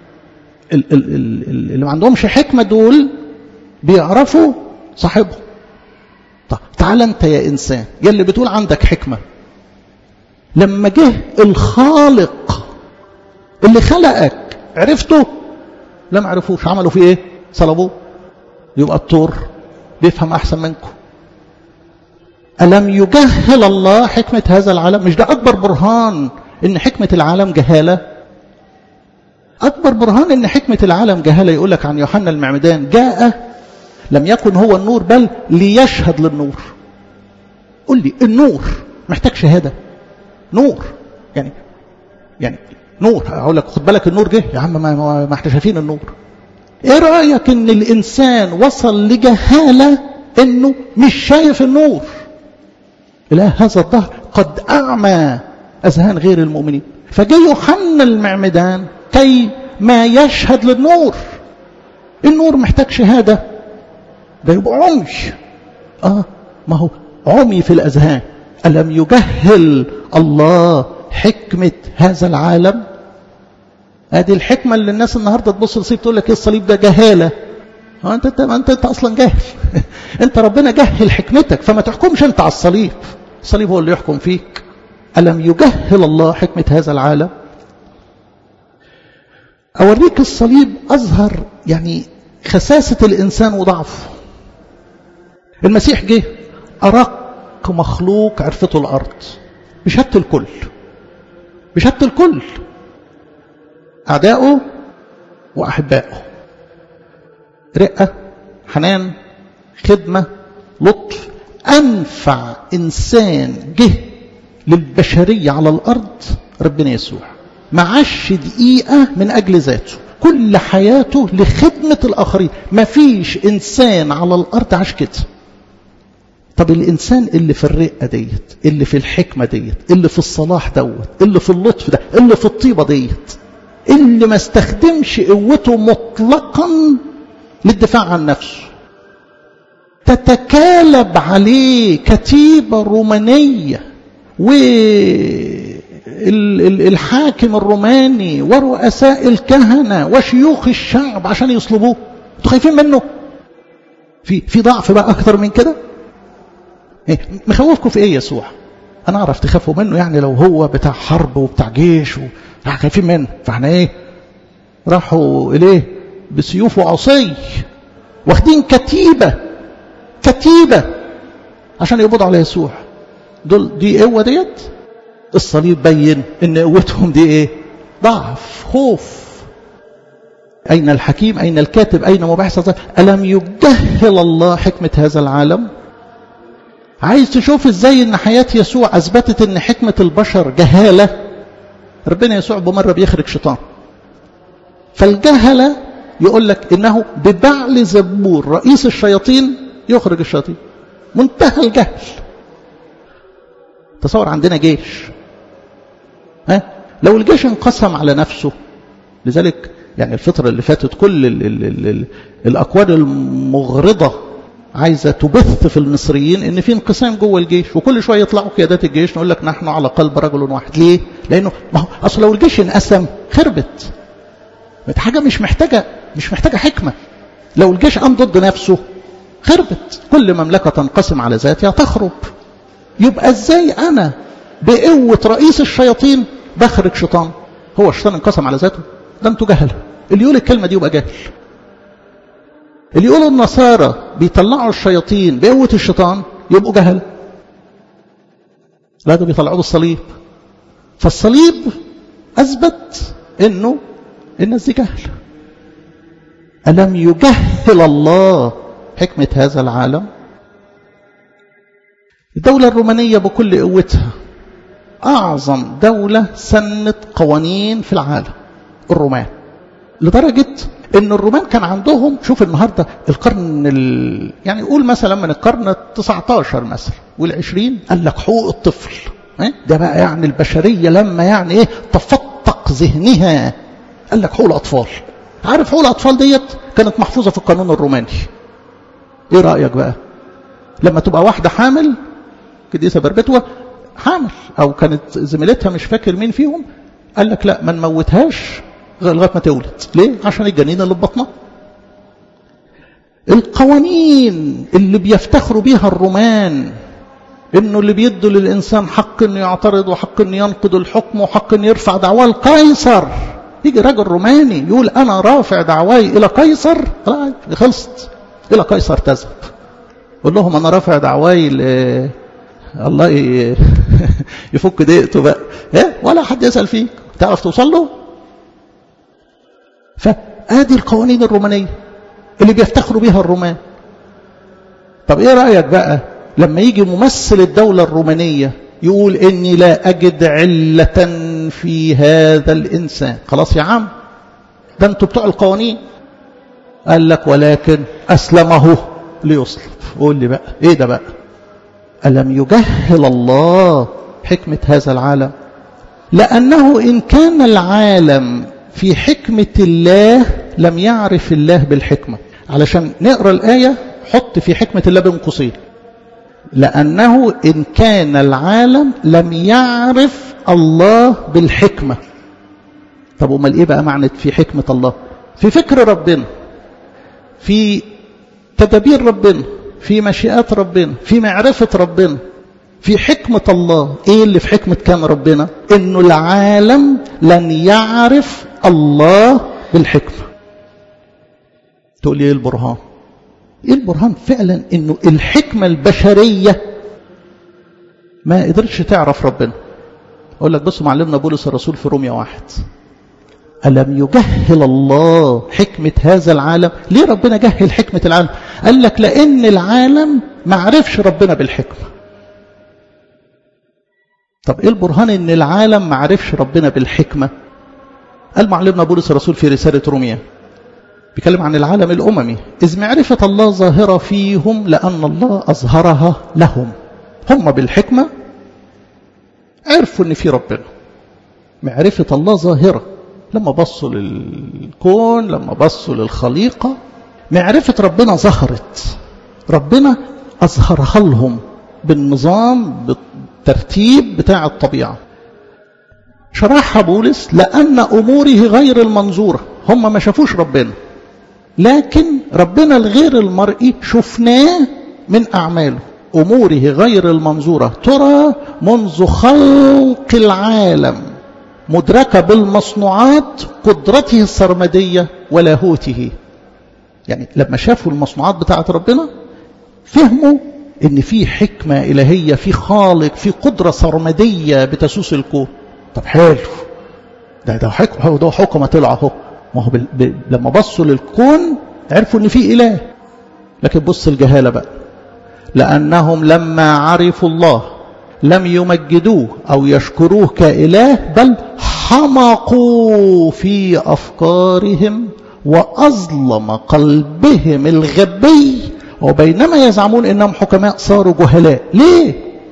اللي ما عندهمش حكمة دول بيعرفوا صاحبهم طب تعال انت يا انسان يا اللي بتقول عندك حكمة لما جه الخالق اللي خلقك عرفته لم عرفوش عملوا فيه ايه صلبوه يبقى الطور بيفهم احسن منكم ألم يجهل الله حكمة هذا العالم مش ده أكبر برهان إن حكمة العالم جهالة أكبر برهان إن حكمة العالم جهالة يقول لك عن يوحنا المعمدان جاء لم يكن هو النور بل ليشهد للنور قل لي النور محتاج شهادة نور يعني يعني نور أقول لك خد بالك النور جه يا عم ما, ما احنا شايفين النور ايه رأيك ان الانسان وصل لجهالة انه مش شايف النور إله هذا الظهر قد أعمى أذهان غير المؤمنين فجاء يوحنا المعمدان كي ما يشهد للنور النور محتاج شهادة ده يبقى عمي آه ما هو عمي في الأذهان ألم يجهل الله حكمة هذا العالم ادي الحكمة اللي الناس النهاردة تبص للصليب تقول لك ايه الصليب ده جهالة هو انت انت انت, انت اصلا جاهل انت ربنا جهل حكمتك فما تحكمش انت على الصليب الصليب هو اللي يحكم فيك ألم يجهل الله حكمة هذا العالم أوريك الصليب أظهر يعني خساسة الإنسان وضعفه المسيح جه أرق مخلوق عرفته الأرض بشهادة الكل بشهادة الكل أعدائه وأحبائه رقة حنان خدمة لطف أنفع إنسان جه للبشرية على الأرض ربنا يسوع ما عاش دقيقة من أجل ذاته كل حياته لخدمة الآخرين ما فيش إنسان على الأرض عاش كده طب الإنسان اللي في الرقة ديت اللي في الحكمة ديت اللي في الصلاح دوت اللي في اللطف ده اللي في الطيبة ديت اللي ما استخدمش قوته مطلقا للدفاع عن نفسه تتكالب عليه كتيبة رومانية والحاكم الروماني ورؤساء الكهنة وشيوخ الشعب عشان يصلبوه انتوا خايفين منه في في ضعف بقى اكتر من كده إيه مخوفكم في ايه يسوع انا اعرف تخافوا منه يعني لو هو بتاع حرب وبتاع جيش و... خايفين منه فاحنا ايه راحوا اليه بسيوف وعصي واخدين كتيبة كتيبة عشان يقبضوا على يسوع دول دي قوة ديت الصليب بين ان قوتهم دي ايه ضعف خوف أين الحكيم أين الكاتب أين مباحث ألم يجهل الله حكمة هذا العالم عايز تشوف ازاي ان حياة يسوع اثبتت ان حكمة البشر جهالة ربنا يسوع بمرة بيخرج شيطان فالجهلة يقول لك انه ببعل زبور رئيس الشياطين يخرج الشياطين منتهى الجهل تصور عندنا جيش ها لو الجيش انقسم على نفسه لذلك يعني الفترة اللي فاتت كل ال ال ال ال الأقوال المغرضة عايزة تبث في المصريين ان في انقسام جوه الجيش وكل شوية يطلعوا قيادات الجيش نقول لك نحن على قلب رجل واحد ليه لانه ما هو اصل لو الجيش انقسم خربت حاجة مش محتاجة مش محتاجة حكمة لو الجيش قام ضد نفسه خربت كل مملكة تنقسم على ذاتها تخرب يبقى ازاي انا بقوة رئيس الشياطين بخرج شيطان هو الشيطان انقسم على ذاته ده انتوا جهلة اللي يقول الكلمة دي يبقى جاهل اللي يقولوا النصارى بيطلعوا الشياطين بقوة الشيطان يبقوا جهل لا ده بيطلعوا بالصليب فالصليب أثبت إنه الناس دي جهل ألم يجهل الله حكمة هذا العالم الدولة الرومانية بكل قوتها أعظم دولة سنت قوانين في العالم الرومان لدرجة ان الرومان كان عندهم شوف النهارده القرن ال... يعني قول مثلا من القرن ال 19 مثلا والعشرين قال لك حقوق الطفل ده بقى يعني البشريه لما يعني ايه تفتق ذهنها قال لك حقوق الاطفال عارف حقوق الاطفال ديت كانت محفوظه في القانون الروماني ايه رايك بقى لما تبقى واحده حامل كديسه بربتوه حامل او كانت زميلتها مش فاكر مين فيهم قال لك لا ما نموتهاش لغايه ما تولد ليه عشان الجنين اللي في بطنها القوانين اللي بيفتخروا بيها الرومان انه اللي بيدوا للانسان حق انه يعترض وحق انه ينقض الحكم وحق انه يرفع دعواه القيصر يجي راجل روماني يقول انا رافع دعواي الى قيصر لا خلصت الى قيصر تذهب قول لهم انا رافع دعواي ل الله يفك دقته بقى ايه ولا حد يسال فيك تعرف توصل له فادي القوانين الرومانيه اللي بيفتخروا بيها الرومان طب ايه رايك بقى لما يجي ممثل الدوله الرومانيه يقول اني لا اجد عله في هذا الانسان خلاص يا عم ده انتوا بتوع القوانين قال لك ولكن اسلمه ليصلب قول لي بقى ايه ده بقى الم يجهل الله حكمه هذا العالم لانه ان كان العالم في حكمة الله لم يعرف الله بالحكمة علشان نقرأ الآية حط في حكمة الله بين قوسين لأنه إن كان العالم لم يعرف الله بالحكمة طب أمال إيه بقى معنى في حكمة الله في فكر ربنا في تدابير ربنا في مشيئات ربنا في معرفة ربنا في حكمة الله ايه اللي في حكمة كان ربنا انه العالم لن يعرف الله بالحكمة تقول لي ايه البرهان ايه البرهان فعلا انه الحكمة البشرية ما قدرتش تعرف ربنا اقول لك بصوا معلمنا بولس الرسول في روميا واحد ألم يجهل الله حكمة هذا العالم ليه ربنا جهل حكمة العالم قال لك لأن العالم ما عرفش ربنا بالحكمة طب ايه البرهان ان العالم ما عرفش ربنا بالحكمة قال معلمنا بولس الرسول في رسالة روميا بيتكلم عن العالم الأممي إذ معرفة الله ظاهرة فيهم لأن الله أظهرها لهم هم بالحكمة عرفوا ان في ربنا معرفة الله ظاهرة لما بصوا للكون لما بصوا للخليقة معرفة ربنا ظهرت ربنا أظهرها لهم بالنظام بالترتيب بتاع الطبيعة شرحها بولس لأن أموره غير المنظورة هم ما شافوش ربنا لكن ربنا الغير المرئي شفناه من أعماله أموره غير المنظورة ترى منذ خلق العالم مدركة بالمصنوعات قدرته السرمدية ولاهوته يعني لما شافوا المصنوعات بتاعت ربنا فهموا ان في حكمة إلهية في خالق في قدرة سرمدية بتسوس الكون طب حلو ده ده حكم هو ده حكمة طلع اهو ما هو بال... ب... لما بصوا للكون عرفوا ان في إله لكن بص الجهالة بقى لأنهم لما عرفوا الله لم يمجدوه أو يشكروه كإله بل حمقوا في أفكارهم وأظلم قلبهم الغبي وبينما يزعمون إنهم حكماء صاروا جهلاء ليه؟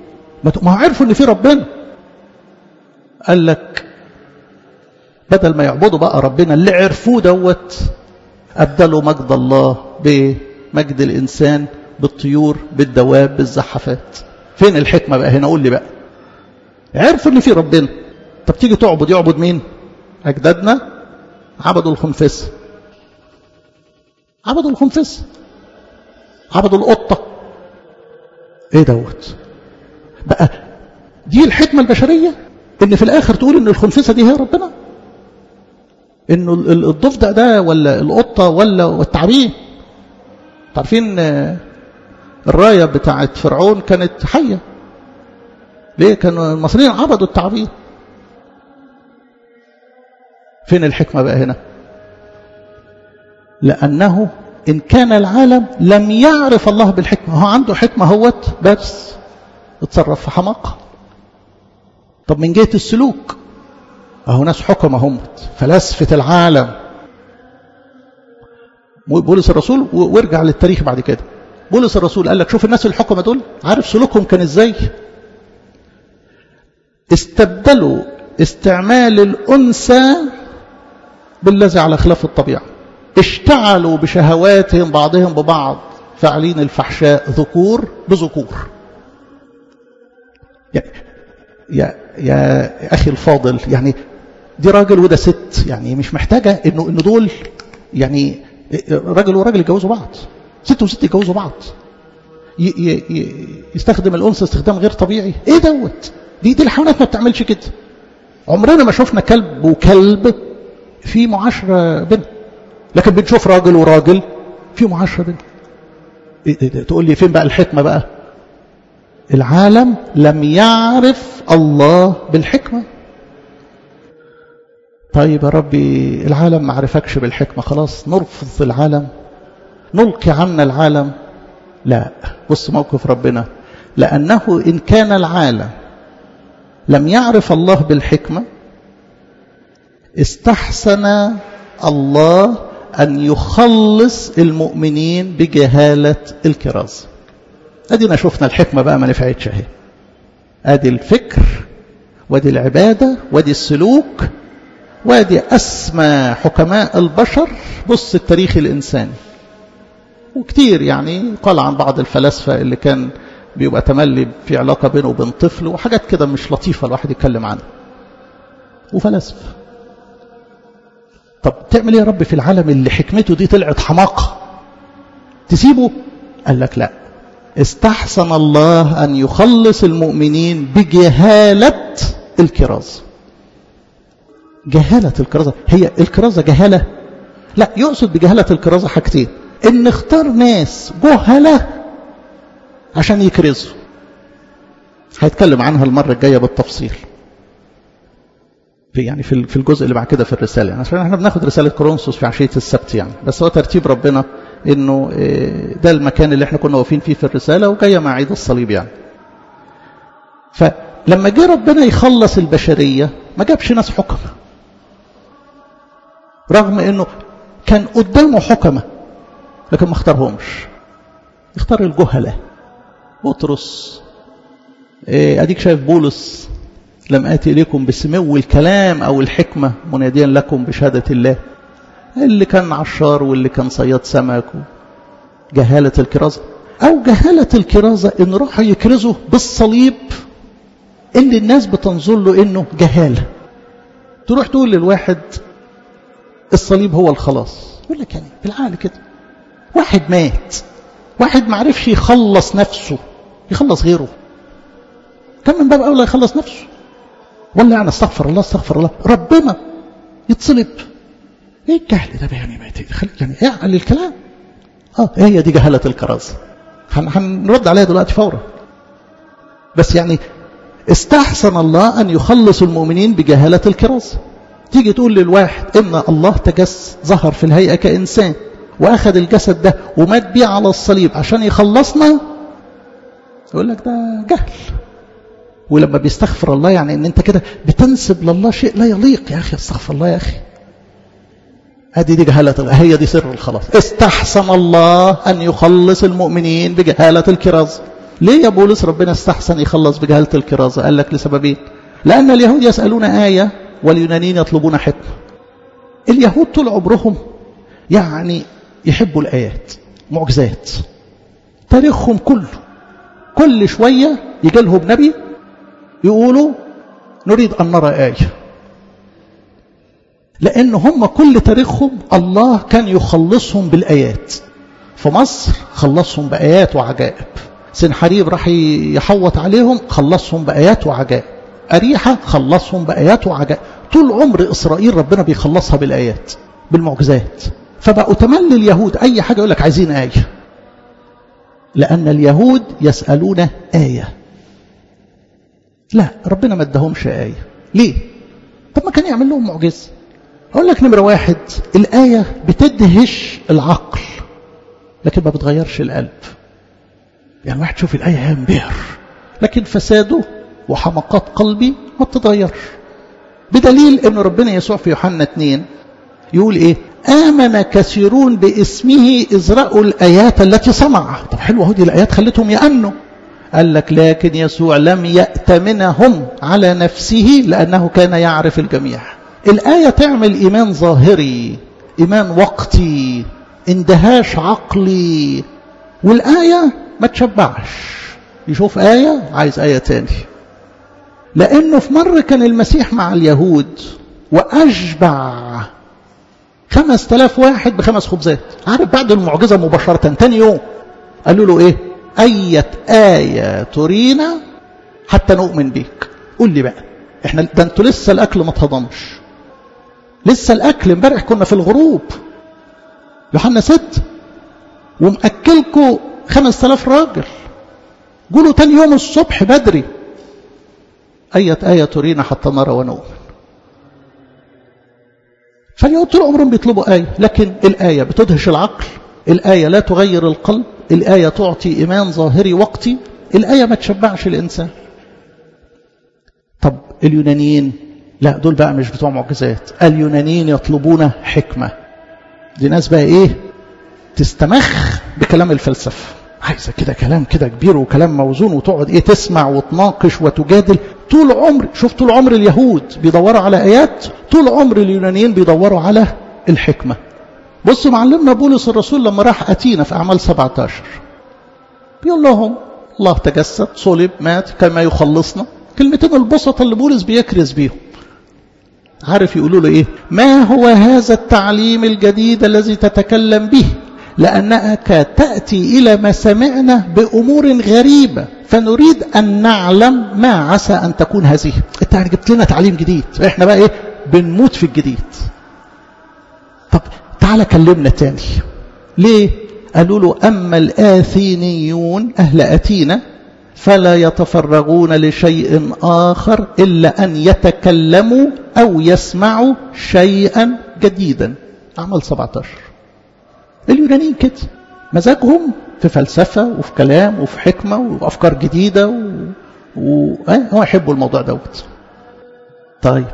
ما هو عرفوا ان في ربنا قال لك بدل ما يعبدوا بقى ربنا اللي عرفوه دوت أبدلوا مجد الله بمجد الإنسان بالطيور بالدواب بالزحفات فين الحكمة بقى هنا قول لي بقى عرفوا ان في ربنا طب تيجي تعبد يعبد مين أجدادنا عبدوا الخنفس عبدوا الخنفس عبدوا القطة ايه دوت بقى دي الحكمة البشرية ان في الاخر تقول ان الخنفسة دي هي ربنا انه الضفدع ده ولا القطة ولا التعبين عارفين الراية بتاعت فرعون كانت حية ليه كانوا المصريين عبدوا التعبين فين الحكمة بقى هنا لأنه إن كان العالم لم يعرف الله بالحكمة هو عنده حكمة هوت بس اتصرف في حماقة طب من جهة السلوك أهو ناس حكمة هم فلاسفة العالم بولس الرسول وارجع للتاريخ بعد كده بولس الرسول قال لك شوف الناس الحكمة دول عارف سلوكهم كان ازاي استبدلوا استعمال الأنثى بالذي على خلاف الطبيعة اشتعلوا بشهواتهم بعضهم ببعض فاعلين الفحشاء ذكور بذكور يا, يا, يا أخي الفاضل يعني دي راجل وده ست يعني مش محتاجة انه انه دول يعني راجل وراجل يتجوزوا بعض ست وست يتجوزوا بعض ي ي يستخدم الأنثى استخدام غير طبيعي ايه دوت دي دي الحيوانات ما بتعملش كده عمرنا ما شفنا كلب وكلب في معاشرة بينهم لكن بنشوف راجل وراجل في معاشرة بينهم تقول لي فين بقى الحكمة بقى العالم لم يعرف الله بالحكمة طيب يا ربي العالم ما عرفكش بالحكمة خلاص نرفض العالم نلقي عنا العالم لا بص موقف ربنا لأنه إن كان العالم لم يعرف الله بالحكمة استحسن الله أن يخلص المؤمنين بجهالة الكرازة أدينا شفنا الحكمة بقى ما نفعتش اهي أدي الفكر وادي العبادة وادي السلوك وادي أسمى حكماء البشر بص التاريخ الإنساني وكتير يعني قال عن بعض الفلاسفة اللي كان بيبقى تملي في علاقة بينه وبين طفل وحاجات كده مش لطيفة الواحد يتكلم عنها وفلاسفة طب تعمل ايه يا رب في العالم اللي حكمته دي طلعت حماقة تسيبه قال لك لا استحسن الله أن يخلص المؤمنين بجهالة الكرازة جهالة الكرازة هي الكرازة جهالة لا يقصد بجهالة الكرازة حاجتين ان اختار ناس جهلة عشان يكرزوا هيتكلم عنها المرة الجاية بالتفصيل في يعني في في الجزء اللي بعد كده في الرسالة يعني عشان احنا بناخد رسالة كورنثوس في عشية السبت يعني بس هو ترتيب ربنا انه ده المكان اللي احنا كنا واقفين فيه في الرسالة وجاية مع عيد الصليب يعني فلما جه ربنا يخلص البشرية ما جابش ناس حكمة رغم انه كان قدامه حكمة لكن ما اختارهمش اختار الجهلة بطرس ايه اديك شايف بولس لم آتي إليكم بسمو الكلام أو الحكمة مناديا لكم بشهادة الله اللي كان عشار واللي كان صياد سمك جهالة الكرازة أو جهالة الكرازة إن راحوا يكرزوا بالصليب اللي الناس بتنظر له إنه جهالة تروح تقول للواحد الصليب هو الخلاص يقول لك يعني بالعقل كده واحد مات واحد ما عرفش يخلص نفسه يخلص غيره كان من باب أولى يخلص نفسه ولا يعني استغفر الله استغفر الله ربنا يتصلب ايه الجهل ده يعني ما يعني اعقل الكلام اه هي دي جهلة الكرازة هنرد عليها دلوقتي فورا بس يعني استحسن الله أن يخلص المؤمنين بجهالة الكرازة تيجي تقول للواحد إن الله تجس ظهر في الهيئة كإنسان وأخذ الجسد ده ومات بيه على الصليب عشان يخلصنا يقول لك ده جهل ولما بيستغفر الله يعني ان انت كده بتنسب لله شيء لا يليق يا اخي استغفر الله يا اخي هذه دي جهالة هي دي سر الخلاص استحسن الله أن يخلص المؤمنين بجهالة الكراز ليه يا بولس ربنا استحسن يخلص بجهالة الكرازة قال لك لسببين لأن اليهود يسألون آية واليونانيين يطلبون حكمة اليهود طول عمرهم يعني يحبوا الآيات معجزات تاريخهم كله كل شوية يجي لهم نبي يقولوا نريد أن نرى آية لأن هم كل تاريخهم الله كان يخلصهم بالآيات في مصر خلصهم بآيات وعجائب سنحريب راح يحوط عليهم خلصهم بآيات وعجائب أريحة خلصهم بآيات وعجائب طول عمر إسرائيل ربنا بيخلصها بالآيات بالمعجزات فبقوا تملي اليهود أي حاجة يقول لك عايزين آية لأن اليهود يسألون آية لا ربنا ما ادهمش آية ليه؟ طب ما كان يعمل لهم معجزة أقول لك نمرة واحد الآية بتدهش العقل لكن ما بتغيرش القلب يعني واحد شوف الآية ينبهر لكن فساده وحمقات قلبي ما بتتغيرش بدليل أن ربنا يسوع في يوحنا 2 يقول إيه آمن كثيرون باسمه إذ رأوا الآيات التي صنع طب حلوة هذه الآيات خلتهم يأمنوا قال لك لكن يسوع لم يأتمنهم على نفسه لأنه كان يعرف الجميع الآية تعمل إيمان ظاهري إيمان وقتي اندهاش عقلي والآية ما تشبعش يشوف آية عايز آية تاني لأنه في مرة كان المسيح مع اليهود وأشبع خمس تلاف واحد بخمس خبزات عارف بعد المعجزة مباشرة تاني يوم قالوا له ايه أية آية ترينا حتى نؤمن بيك قول لي بقى احنا ده انتوا لسه الأكل ما اتهضمش لسه الأكل امبارح كنا في الغروب يوحنا ست ومأكلكوا خمس تلاف راجل قولوا تاني يوم الصبح بدري أية آية ترينا حتى نرى ونؤمن فاليهود طول عمرهم بيطلبوا آية لكن الآية بتدهش العقل الآية لا تغير القلب الآية تعطي إيمان ظاهري وقتي الآية ما تشبعش الإنسان طب اليونانيين لا دول بقى مش بتوع معجزات اليونانيين يطلبون حكمة دي ناس بقى إيه تستمخ بكلام الفلسفة عايزة كده كلام كده كبير وكلام موزون وتقعد إيه تسمع وتناقش وتجادل طول عمر شوف طول عمر اليهود بيدوروا على آيات طول عمر اليونانيين بيدوروا على الحكمة بصوا معلمنا بولس الرسول لما راح أتينا في أعمال 17 بيقول لهم الله تجسد صلب مات كما يخلصنا كلمتين البسطة اللي بولس بيكرز بيهم عارف يقولوا له إيه ما هو هذا التعليم الجديد الذي تتكلم به لأنك تأتي إلى ما سمعنا بأمور غريبة فنريد أن نعلم ما عسى أن تكون هذه أنت جبت لنا تعليم جديد إحنا بقى إيه بنموت في الجديد طب تعالى كلمنا تاني ليه قالوا له أما الآثينيون أهل أتينا فلا يتفرغون لشيء آخر إلا أن يتكلموا أو يسمعوا شيئا جديدا عمل 17 اليونانيين كده مزاجهم في فلسفة وفي كلام وفي حكمة وأفكار جديدة و... و... هو يحبوا الموضوع دوت طيب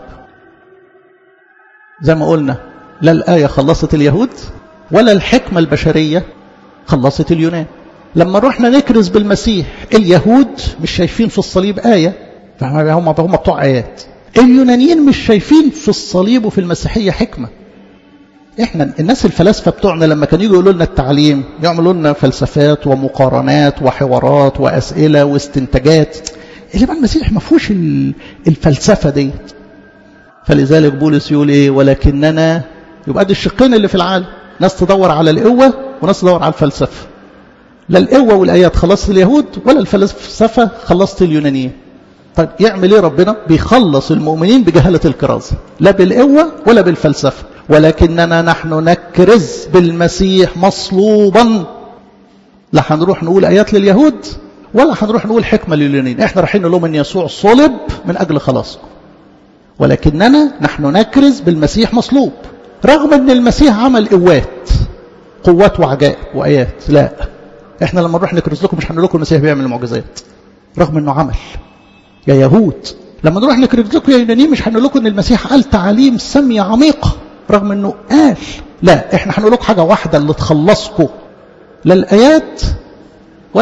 زي ما قلنا لا الآية خلصت اليهود ولا الحكمة البشرية خلصت اليونان لما رحنا نكرز بالمسيح اليهود مش شايفين في الصليب آية هم هم بتوع آيات اليونانيين مش شايفين في الصليب وفي المسيحية حكمة احنا الناس الفلاسفة بتوعنا لما كانوا يجوا يقولوا لنا التعليم يعملوا لنا فلسفات ومقارنات وحوارات وأسئلة واستنتاجات اللي المسيح ما فيهوش الفلسفة دي فلذلك بولس يقول ايه ولكننا يبقى دي الشقين اللي في العالم ناس تدور على القوة وناس تدور على الفلسفة لا القوة والآيات خلصت اليهود ولا الفلسفة خلصت اليونانيين طيب يعمل ايه ربنا بيخلص المؤمنين بجهالة الكرازة لا بالقوة ولا بالفلسفة ولكننا نحن نكرز بالمسيح مصلوبا لا هنروح نقول آيات لليهود ولا هنروح نقول حكمة لليونانيين احنا رايحين لهم ان يسوع صلب من أجل خلاصكم ولكننا نحن نكرز بالمسيح مصلوب رغم ان المسيح عمل قوات قوات وعجائب وآيات لا احنا لما نروح نكرز لكم مش هنقول لكم المسيح بيعمل معجزات رغم انه عمل يا يهود لما نروح نكرز لكم يا يونانيين مش هنقول لكم ان المسيح قال تعاليم سامية عميقة رغم انه قال لا احنا هنقول لكم حاجة واحدة اللي تخلصكم لا الآيات ولا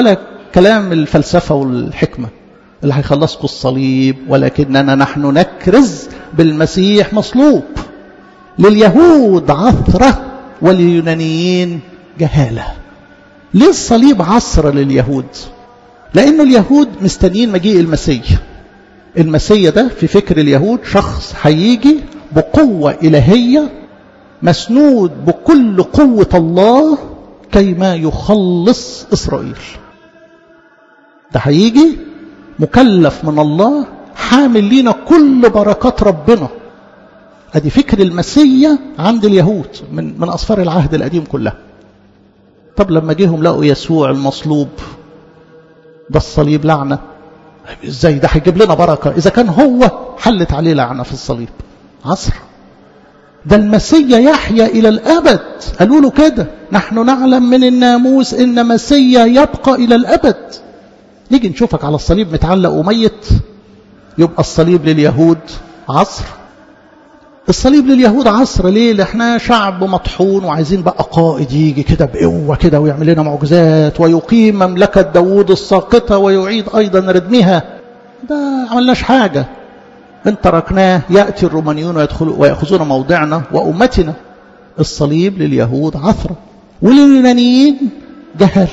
كلام الفلسفة والحكمة اللي هيخلصكم الصليب ولكننا نحن نكرز بالمسيح مصلوب لليهود عثرة ولليونانيين جهالة ليه الصليب عصر لليهود لأنه اليهود مستنيين مجيء المسيح المسيح ده في فكر اليهود شخص هيجي بقوة إلهية مسنود بكل قوة الله كيما يخلص إسرائيل ده هيجي مكلف من الله حامل لينا كل بركات ربنا ادي فكر المسيا عند اليهود من من اصفار العهد القديم كلها طب لما جيهم لقوا يسوع المصلوب ده الصليب لعنه ازاي ده هيجيب لنا بركه اذا كان هو حلت عليه لعنه في الصليب عصر ده المسيا يحيا الى الابد قالوا له كده نحن نعلم من الناموس ان مسيا يبقى الى الابد نيجي نشوفك على الصليب متعلق وميت يبقى الصليب لليهود عصر الصليب لليهود عصر ليه لأ احنا شعب مطحون وعايزين بقى قائد يجي كده بقوة كده ويعمل لنا معجزات ويقيم مملكة داوود الساقطة ويعيد أيضا ردمها ده عملناش حاجة إن تركناه يأتي الرومانيون ويدخلوا ويأخذون موضعنا وأمتنا الصليب لليهود عثرة ولليونانيين جهل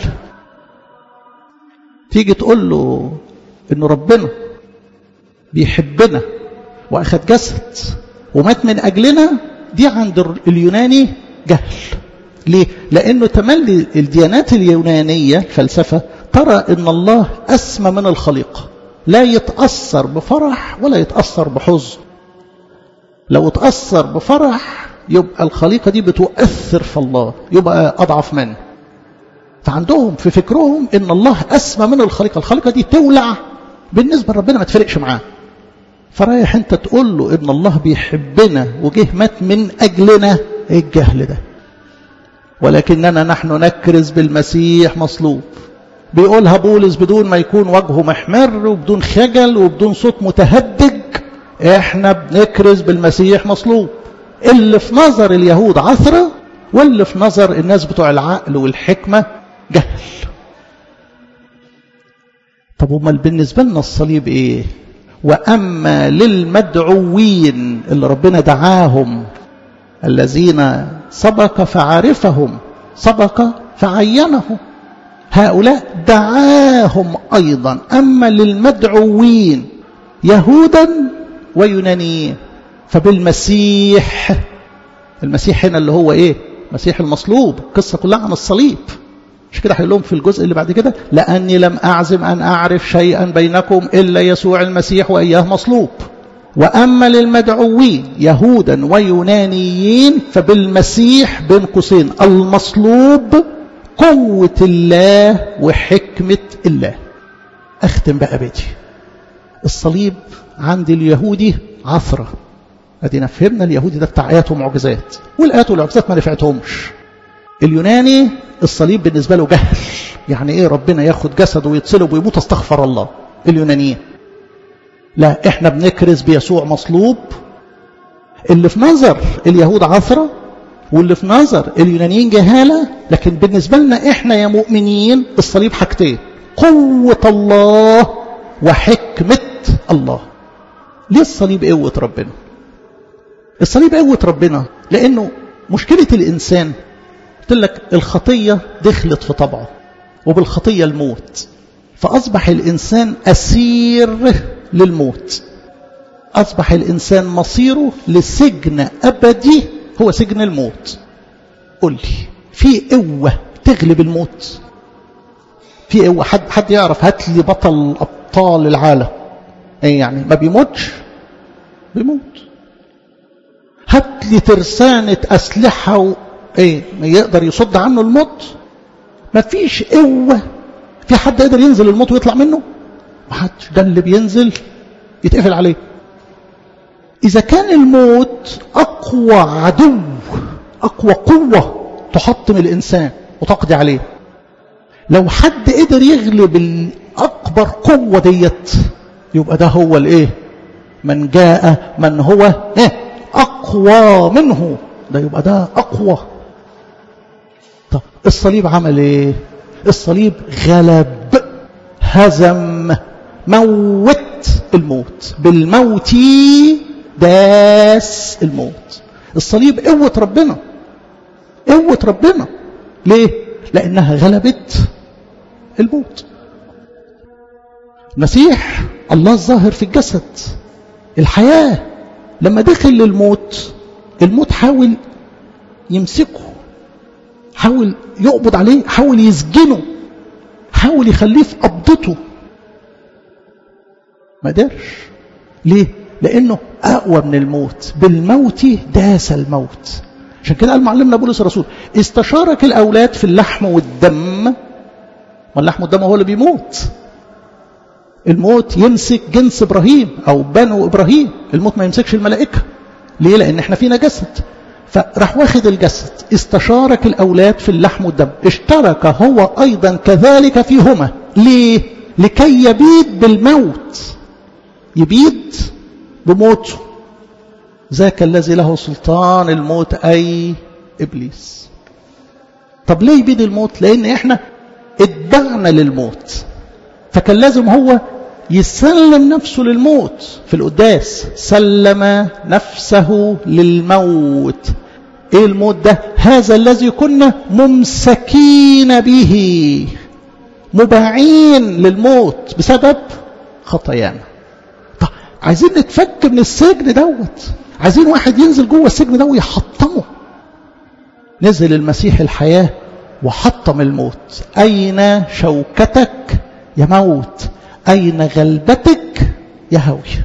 تيجي تقول له إن ربنا بيحبنا وأخذ جسد ومات من أجلنا دي عند اليوناني جهل ليه؟ لأنه تملي الديانات اليونانية الفلسفة ترى أن الله أسمى من الخليقة لا يتأثر بفرح ولا يتأثر بحزن لو تأثر بفرح يبقى الخليقة دي بتؤثر في الله يبقى أضعف منه فعندهم في فكرهم ان الله اسمى من الخليقه الخليقه دي تولع بالنسبه لربنا ما تفرقش معاه فرايح انت تقول له ان الله بيحبنا وجه مات من اجلنا ايه الجهل ده ولكننا نحن نكرز بالمسيح مصلوب بيقولها بولس بدون ما يكون وجهه محمر وبدون خجل وبدون صوت متهدج احنا بنكرز بالمسيح مصلوب اللي في نظر اليهود عثرة واللي في نظر الناس بتوع العقل والحكمة جهل طب امال بالنسبة لنا الصليب ايه وأما للمدعوين اللي ربنا دعاهم الذين سبق فعرفهم سبق فعينهم هؤلاء دعاهم أيضا أما للمدعوين يهودا ويونانيين فبالمسيح المسيح هنا اللي هو ايه مسيح المصلوب القصة كلها عن الصليب مش كده هيقول لهم في الجزء اللي بعد كده لأني لم أعزم أن أعرف شيئا بينكم إلا يسوع المسيح وإياه مصلوب وأما للمدعوين يهودا ويونانيين فبالمسيح بين قوسين المصلوب قوة الله وحكمة الله أختم بقى بدي الصليب عند اليهودي عثرة ادينا فهمنا اليهودي ده بتاع ايات ومعجزات والايات والمعجزات ما نفعتهمش اليوناني الصليب بالنسبة له جهل يعني ايه ربنا ياخد جسده ويتصلب ويموت استغفر الله اليونانيين لا احنا بنكرز بيسوع مصلوب اللي في نظر اليهود عثرة واللي في نظر اليونانيين جهالة لكن بالنسبة لنا احنا يا مؤمنين الصليب حاجتين قوة الله وحكمة الله ليه الصليب قوة ربنا الصليب قوة ربنا لأنه مشكلة الإنسان قلت لك الخطية دخلت في طبعه وبالخطية الموت فأصبح الإنسان أسير للموت أصبح الإنسان مصيره لسجن أبدي هو سجن الموت قل لي في قوة تغلب الموت في قوة حد, حد يعرف هات لي بطل أبطال العالم ايه يعني ما بيموتش بيموت هات لي ترسانة أسلحة و... ايه ما يقدر يصد عنه الموت ما فيش قوة في حد يقدر ينزل الموت ويطلع منه ما حدش ده اللي بينزل يتقفل عليه إذا كان الموت أقوى عدو أقوى قوة تحطم الإنسان وتقضي عليه لو حد قدر يغلب الأكبر قوة ديت يبقى ده هو الإيه من جاء من هو إيه أقوى منه ده يبقى ده أقوى طب الصليب عمل إيه الصليب غلب هزم موت الموت بالموت داس الموت الصليب قوة ربنا قوة ربنا ليه؟ لأنها غلبت الموت المسيح الله الظاهر في الجسد الحياة لما دخل للموت الموت حاول يمسكه حاول يقبض عليه حاول يسجنه حاول يخليه في قبضته ما قدرش ليه لانه اقوى من الموت بالموت داس الموت عشان كده قال معلمنا بولس الرسول استشارك الاولاد في اللحم والدم واللحم والدم هو اللي بيموت الموت يمسك جنس ابراهيم او بنو ابراهيم الموت ما يمسكش الملائكه ليه لان احنا فينا جسد فراح واخد الجسد استشارك الاولاد في اللحم والدم اشترك هو ايضا كذلك فيهما ليه لكي يبيد بالموت يبيد بموته ذاك الذي له سلطان الموت اي ابليس طب ليه يبيد الموت لان احنا اتبعنا للموت فكان لازم هو يسلم نفسه للموت في القداس سلم نفسه للموت ايه الموت ده هذا الذي كنا ممسكين به مباعين للموت بسبب خطايانا طب عايزين نتفك من السجن دوت عايزين واحد ينزل جوه السجن ده ويحطمه نزل المسيح الحياه وحطم الموت اين شوكتك يا موت أين غلبتك يا هوي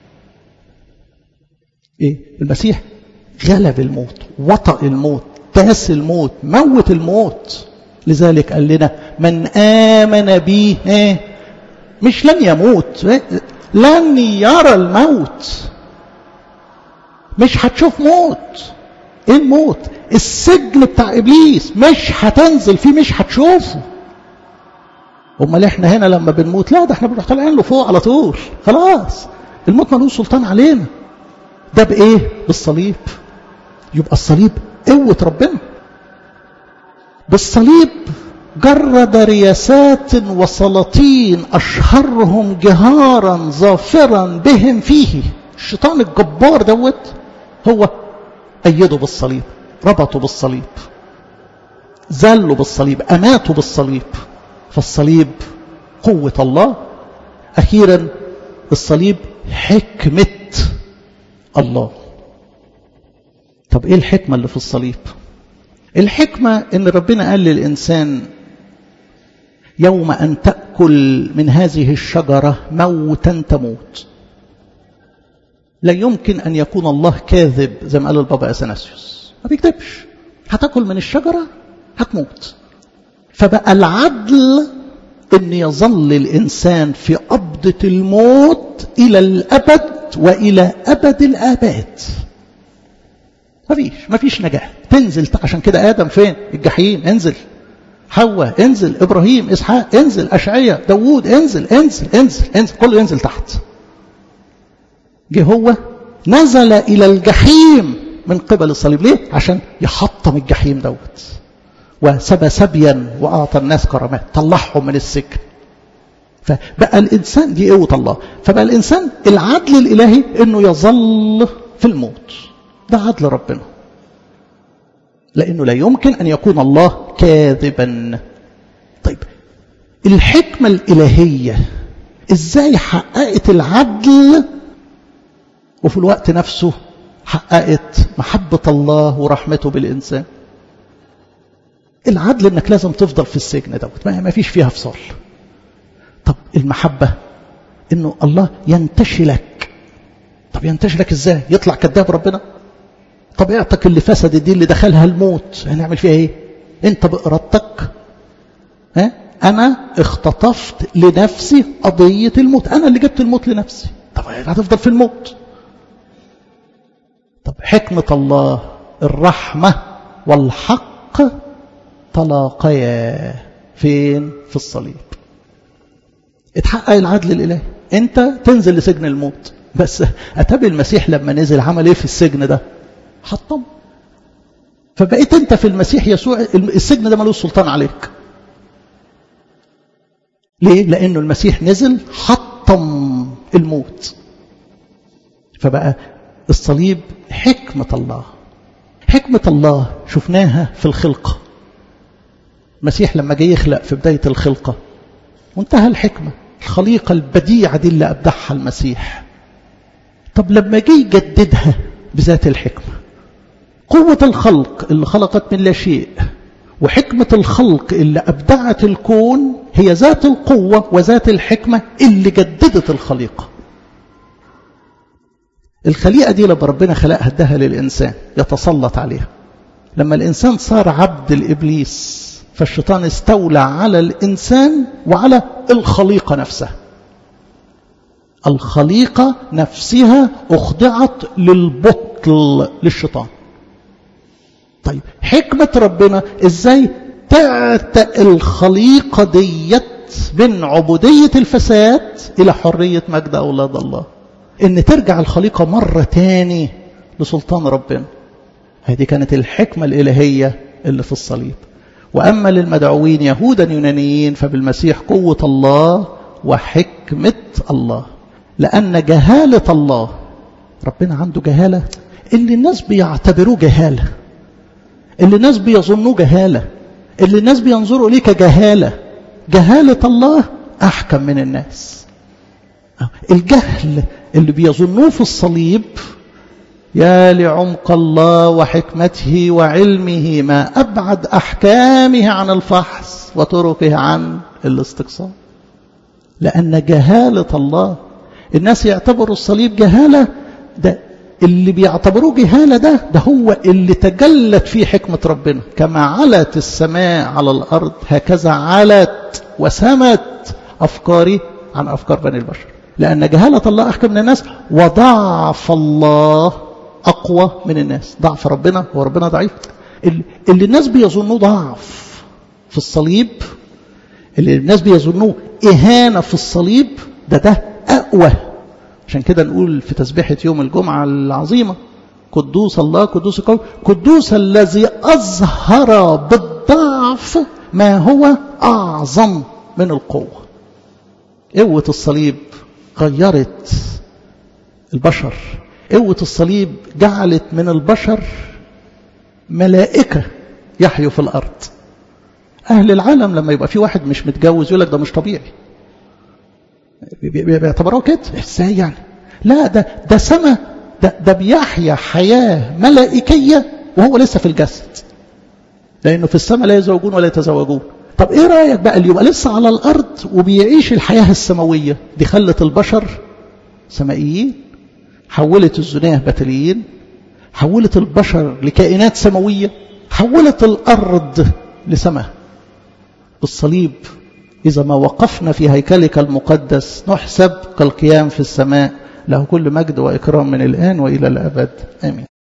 إيه المسيح غلب الموت وطأ الموت داس الموت موت الموت لذلك قال لنا من آمن بي إيه مش لن يموت إيه؟ لن يرى الموت مش هتشوف موت ايه الموت السجن بتاع ابليس مش هتنزل فيه مش هتشوفه امال احنا هنا لما بنموت لا ده احنا بنروح طالعين له فوق على طول خلاص الموت ملوش سلطان علينا ده بايه بالصليب يبقى الصليب قوه ربنا بالصليب جرد رياسات وسلاطين اشهرهم جهارا ظافرا بهم فيه الشيطان الجبار دوت هو ايده بالصليب ربطه بالصليب زله بالصليب اماته بالصليب فالصليب قوة الله أخيرا الصليب حكمة الله طب إيه الحكمة اللي في الصليب الحكمة إن ربنا قال للإنسان يوم أن تأكل من هذه الشجرة موتا تموت لا يمكن أن يكون الله كاذب زي ما قال البابا أثناسيوس ما بيكذبش هتاكل من الشجرة هتموت فبقى العدل ان يظل الانسان في قبضه الموت الى الابد والى ابد الاباد مفيش مفيش نجاه تنزل عشان كده ادم فين الجحيم انزل حواء انزل ابراهيم اسحاق انزل اشعياء داوود انزل انزل انزل انزل كله ينزل تحت جه هو نزل الى الجحيم من قبل الصليب ليه عشان يحطم الجحيم دوت وسبى سبيا وأعطى الناس كرامات طلعهم من السجن فبقى الإنسان دي قوة الله فبقى الإنسان العدل الإلهي إنه يظل في الموت ده عدل ربنا لأنه لا يمكن أن يكون الله كاذبا طيب الحكمة الإلهية إزاي حققت العدل وفي الوقت نفسه حققت محبة الله ورحمته بالإنسان العدل انك لازم تفضل في السجن دوت ما فيش فيها فصال طب المحبة انه الله ينتشلك طب ينتشلك ازاي يطلع كذاب ربنا طبيعتك اللي فسدت دي اللي دخلها الموت هنعمل فيها ايه انت بارادتك ها انا اختطفت لنفسي قضية الموت انا اللي جبت الموت لنفسي طب هتفضل في الموت طب حكمة الله الرحمة والحق تلاقيا فين في الصليب اتحقق العدل الالهي انت تنزل لسجن الموت بس اتابع المسيح لما نزل عمل ايه في السجن ده حطم فبقيت انت في المسيح يسوع السجن ده ملوش سلطان عليك ليه؟ لأنه المسيح نزل حطم الموت فبقى الصليب حكمة الله حكمة الله شفناها في الخلقة المسيح لما جه يخلق في بداية الخلقة وانتهى الحكمة الخليقة البديعة دي اللي أبدعها المسيح طب لما جه يجددها بذات الحكمة قوة الخلق اللي خلقت من لا شيء وحكمة الخلق اللي أبدعت الكون هي ذات القوة وذات الحكمة اللي جددت الخليقة الخليقة دي لما ربنا خلقها ادها للإنسان يتسلط عليها لما الإنسان صار عبد الإبليس فالشيطان استولى على الإنسان وعلى الخليقة نفسها الخليقة نفسها أخضعت للبطل للشيطان طيب حكمة ربنا إزاي تعتق الخليقة ديت من عبودية الفساد إلى حرية مجد أولاد الله إن ترجع الخليقة مرة تاني لسلطان ربنا هذه كانت الحكمة الإلهية اللي في الصليب وأما للمدعوين يهودا يونانيين فبالمسيح قوة الله وحكمة الله لأن جهالة الله ربنا عنده جهالة اللي الناس بيعتبروه جهالة اللي الناس بيظنوه جهالة اللي الناس بينظروا إليه كجهالة جهالة الله أحكم من الناس الجهل اللي بيظنوه في الصليب يا لعمق الله وحكمته وعلمه ما أبعد أحكامه عن الفحص وطرقه عن الاستقصاء لأن جهالة الله الناس يعتبروا الصليب جهالة ده اللي بيعتبروه جهالة ده ده هو اللي تجلت فيه حكمة ربنا كما علت السماء على الأرض هكذا علت وسمت أفكاري عن أفكار بني البشر لأن جهالة الله أحكم من الناس وضعف الله أقوى من الناس ضعف ربنا هو ربنا ضعيف اللي الناس بيظنوه ضعف في الصليب اللي الناس بيظنوه إهانة في الصليب ده ده أقوى عشان كده نقول في تسبيحة يوم الجمعة العظيمة قدوس الله قدوس القوي قدوس الذي أظهر بالضعف ما هو أعظم من القوة قوة الصليب غيرت البشر قوة الصليب جعلت من البشر ملائكة يحيوا في الأرض أهل العالم لما يبقى في واحد مش متجوز يقول لك ده مش طبيعي بيعتبروه كده ازاي يعني لا ده ده سما ده ده بيحيا حياة ملائكية وهو لسه في الجسد لأنه في السماء لا يزوجون ولا يتزوجون طب ايه رأيك بقى اللي يبقى لسه على الأرض وبيعيش الحياة السماوية دي خلت البشر سمائيين حولت الزناه بتليين حولت البشر لكائنات سماوية حولت الأرض لسماء بالصليب إذا ما وقفنا في هيكلك المقدس نحسب كالقيام في السماء له كل مجد وإكرام من الآن وإلى الأبد آمين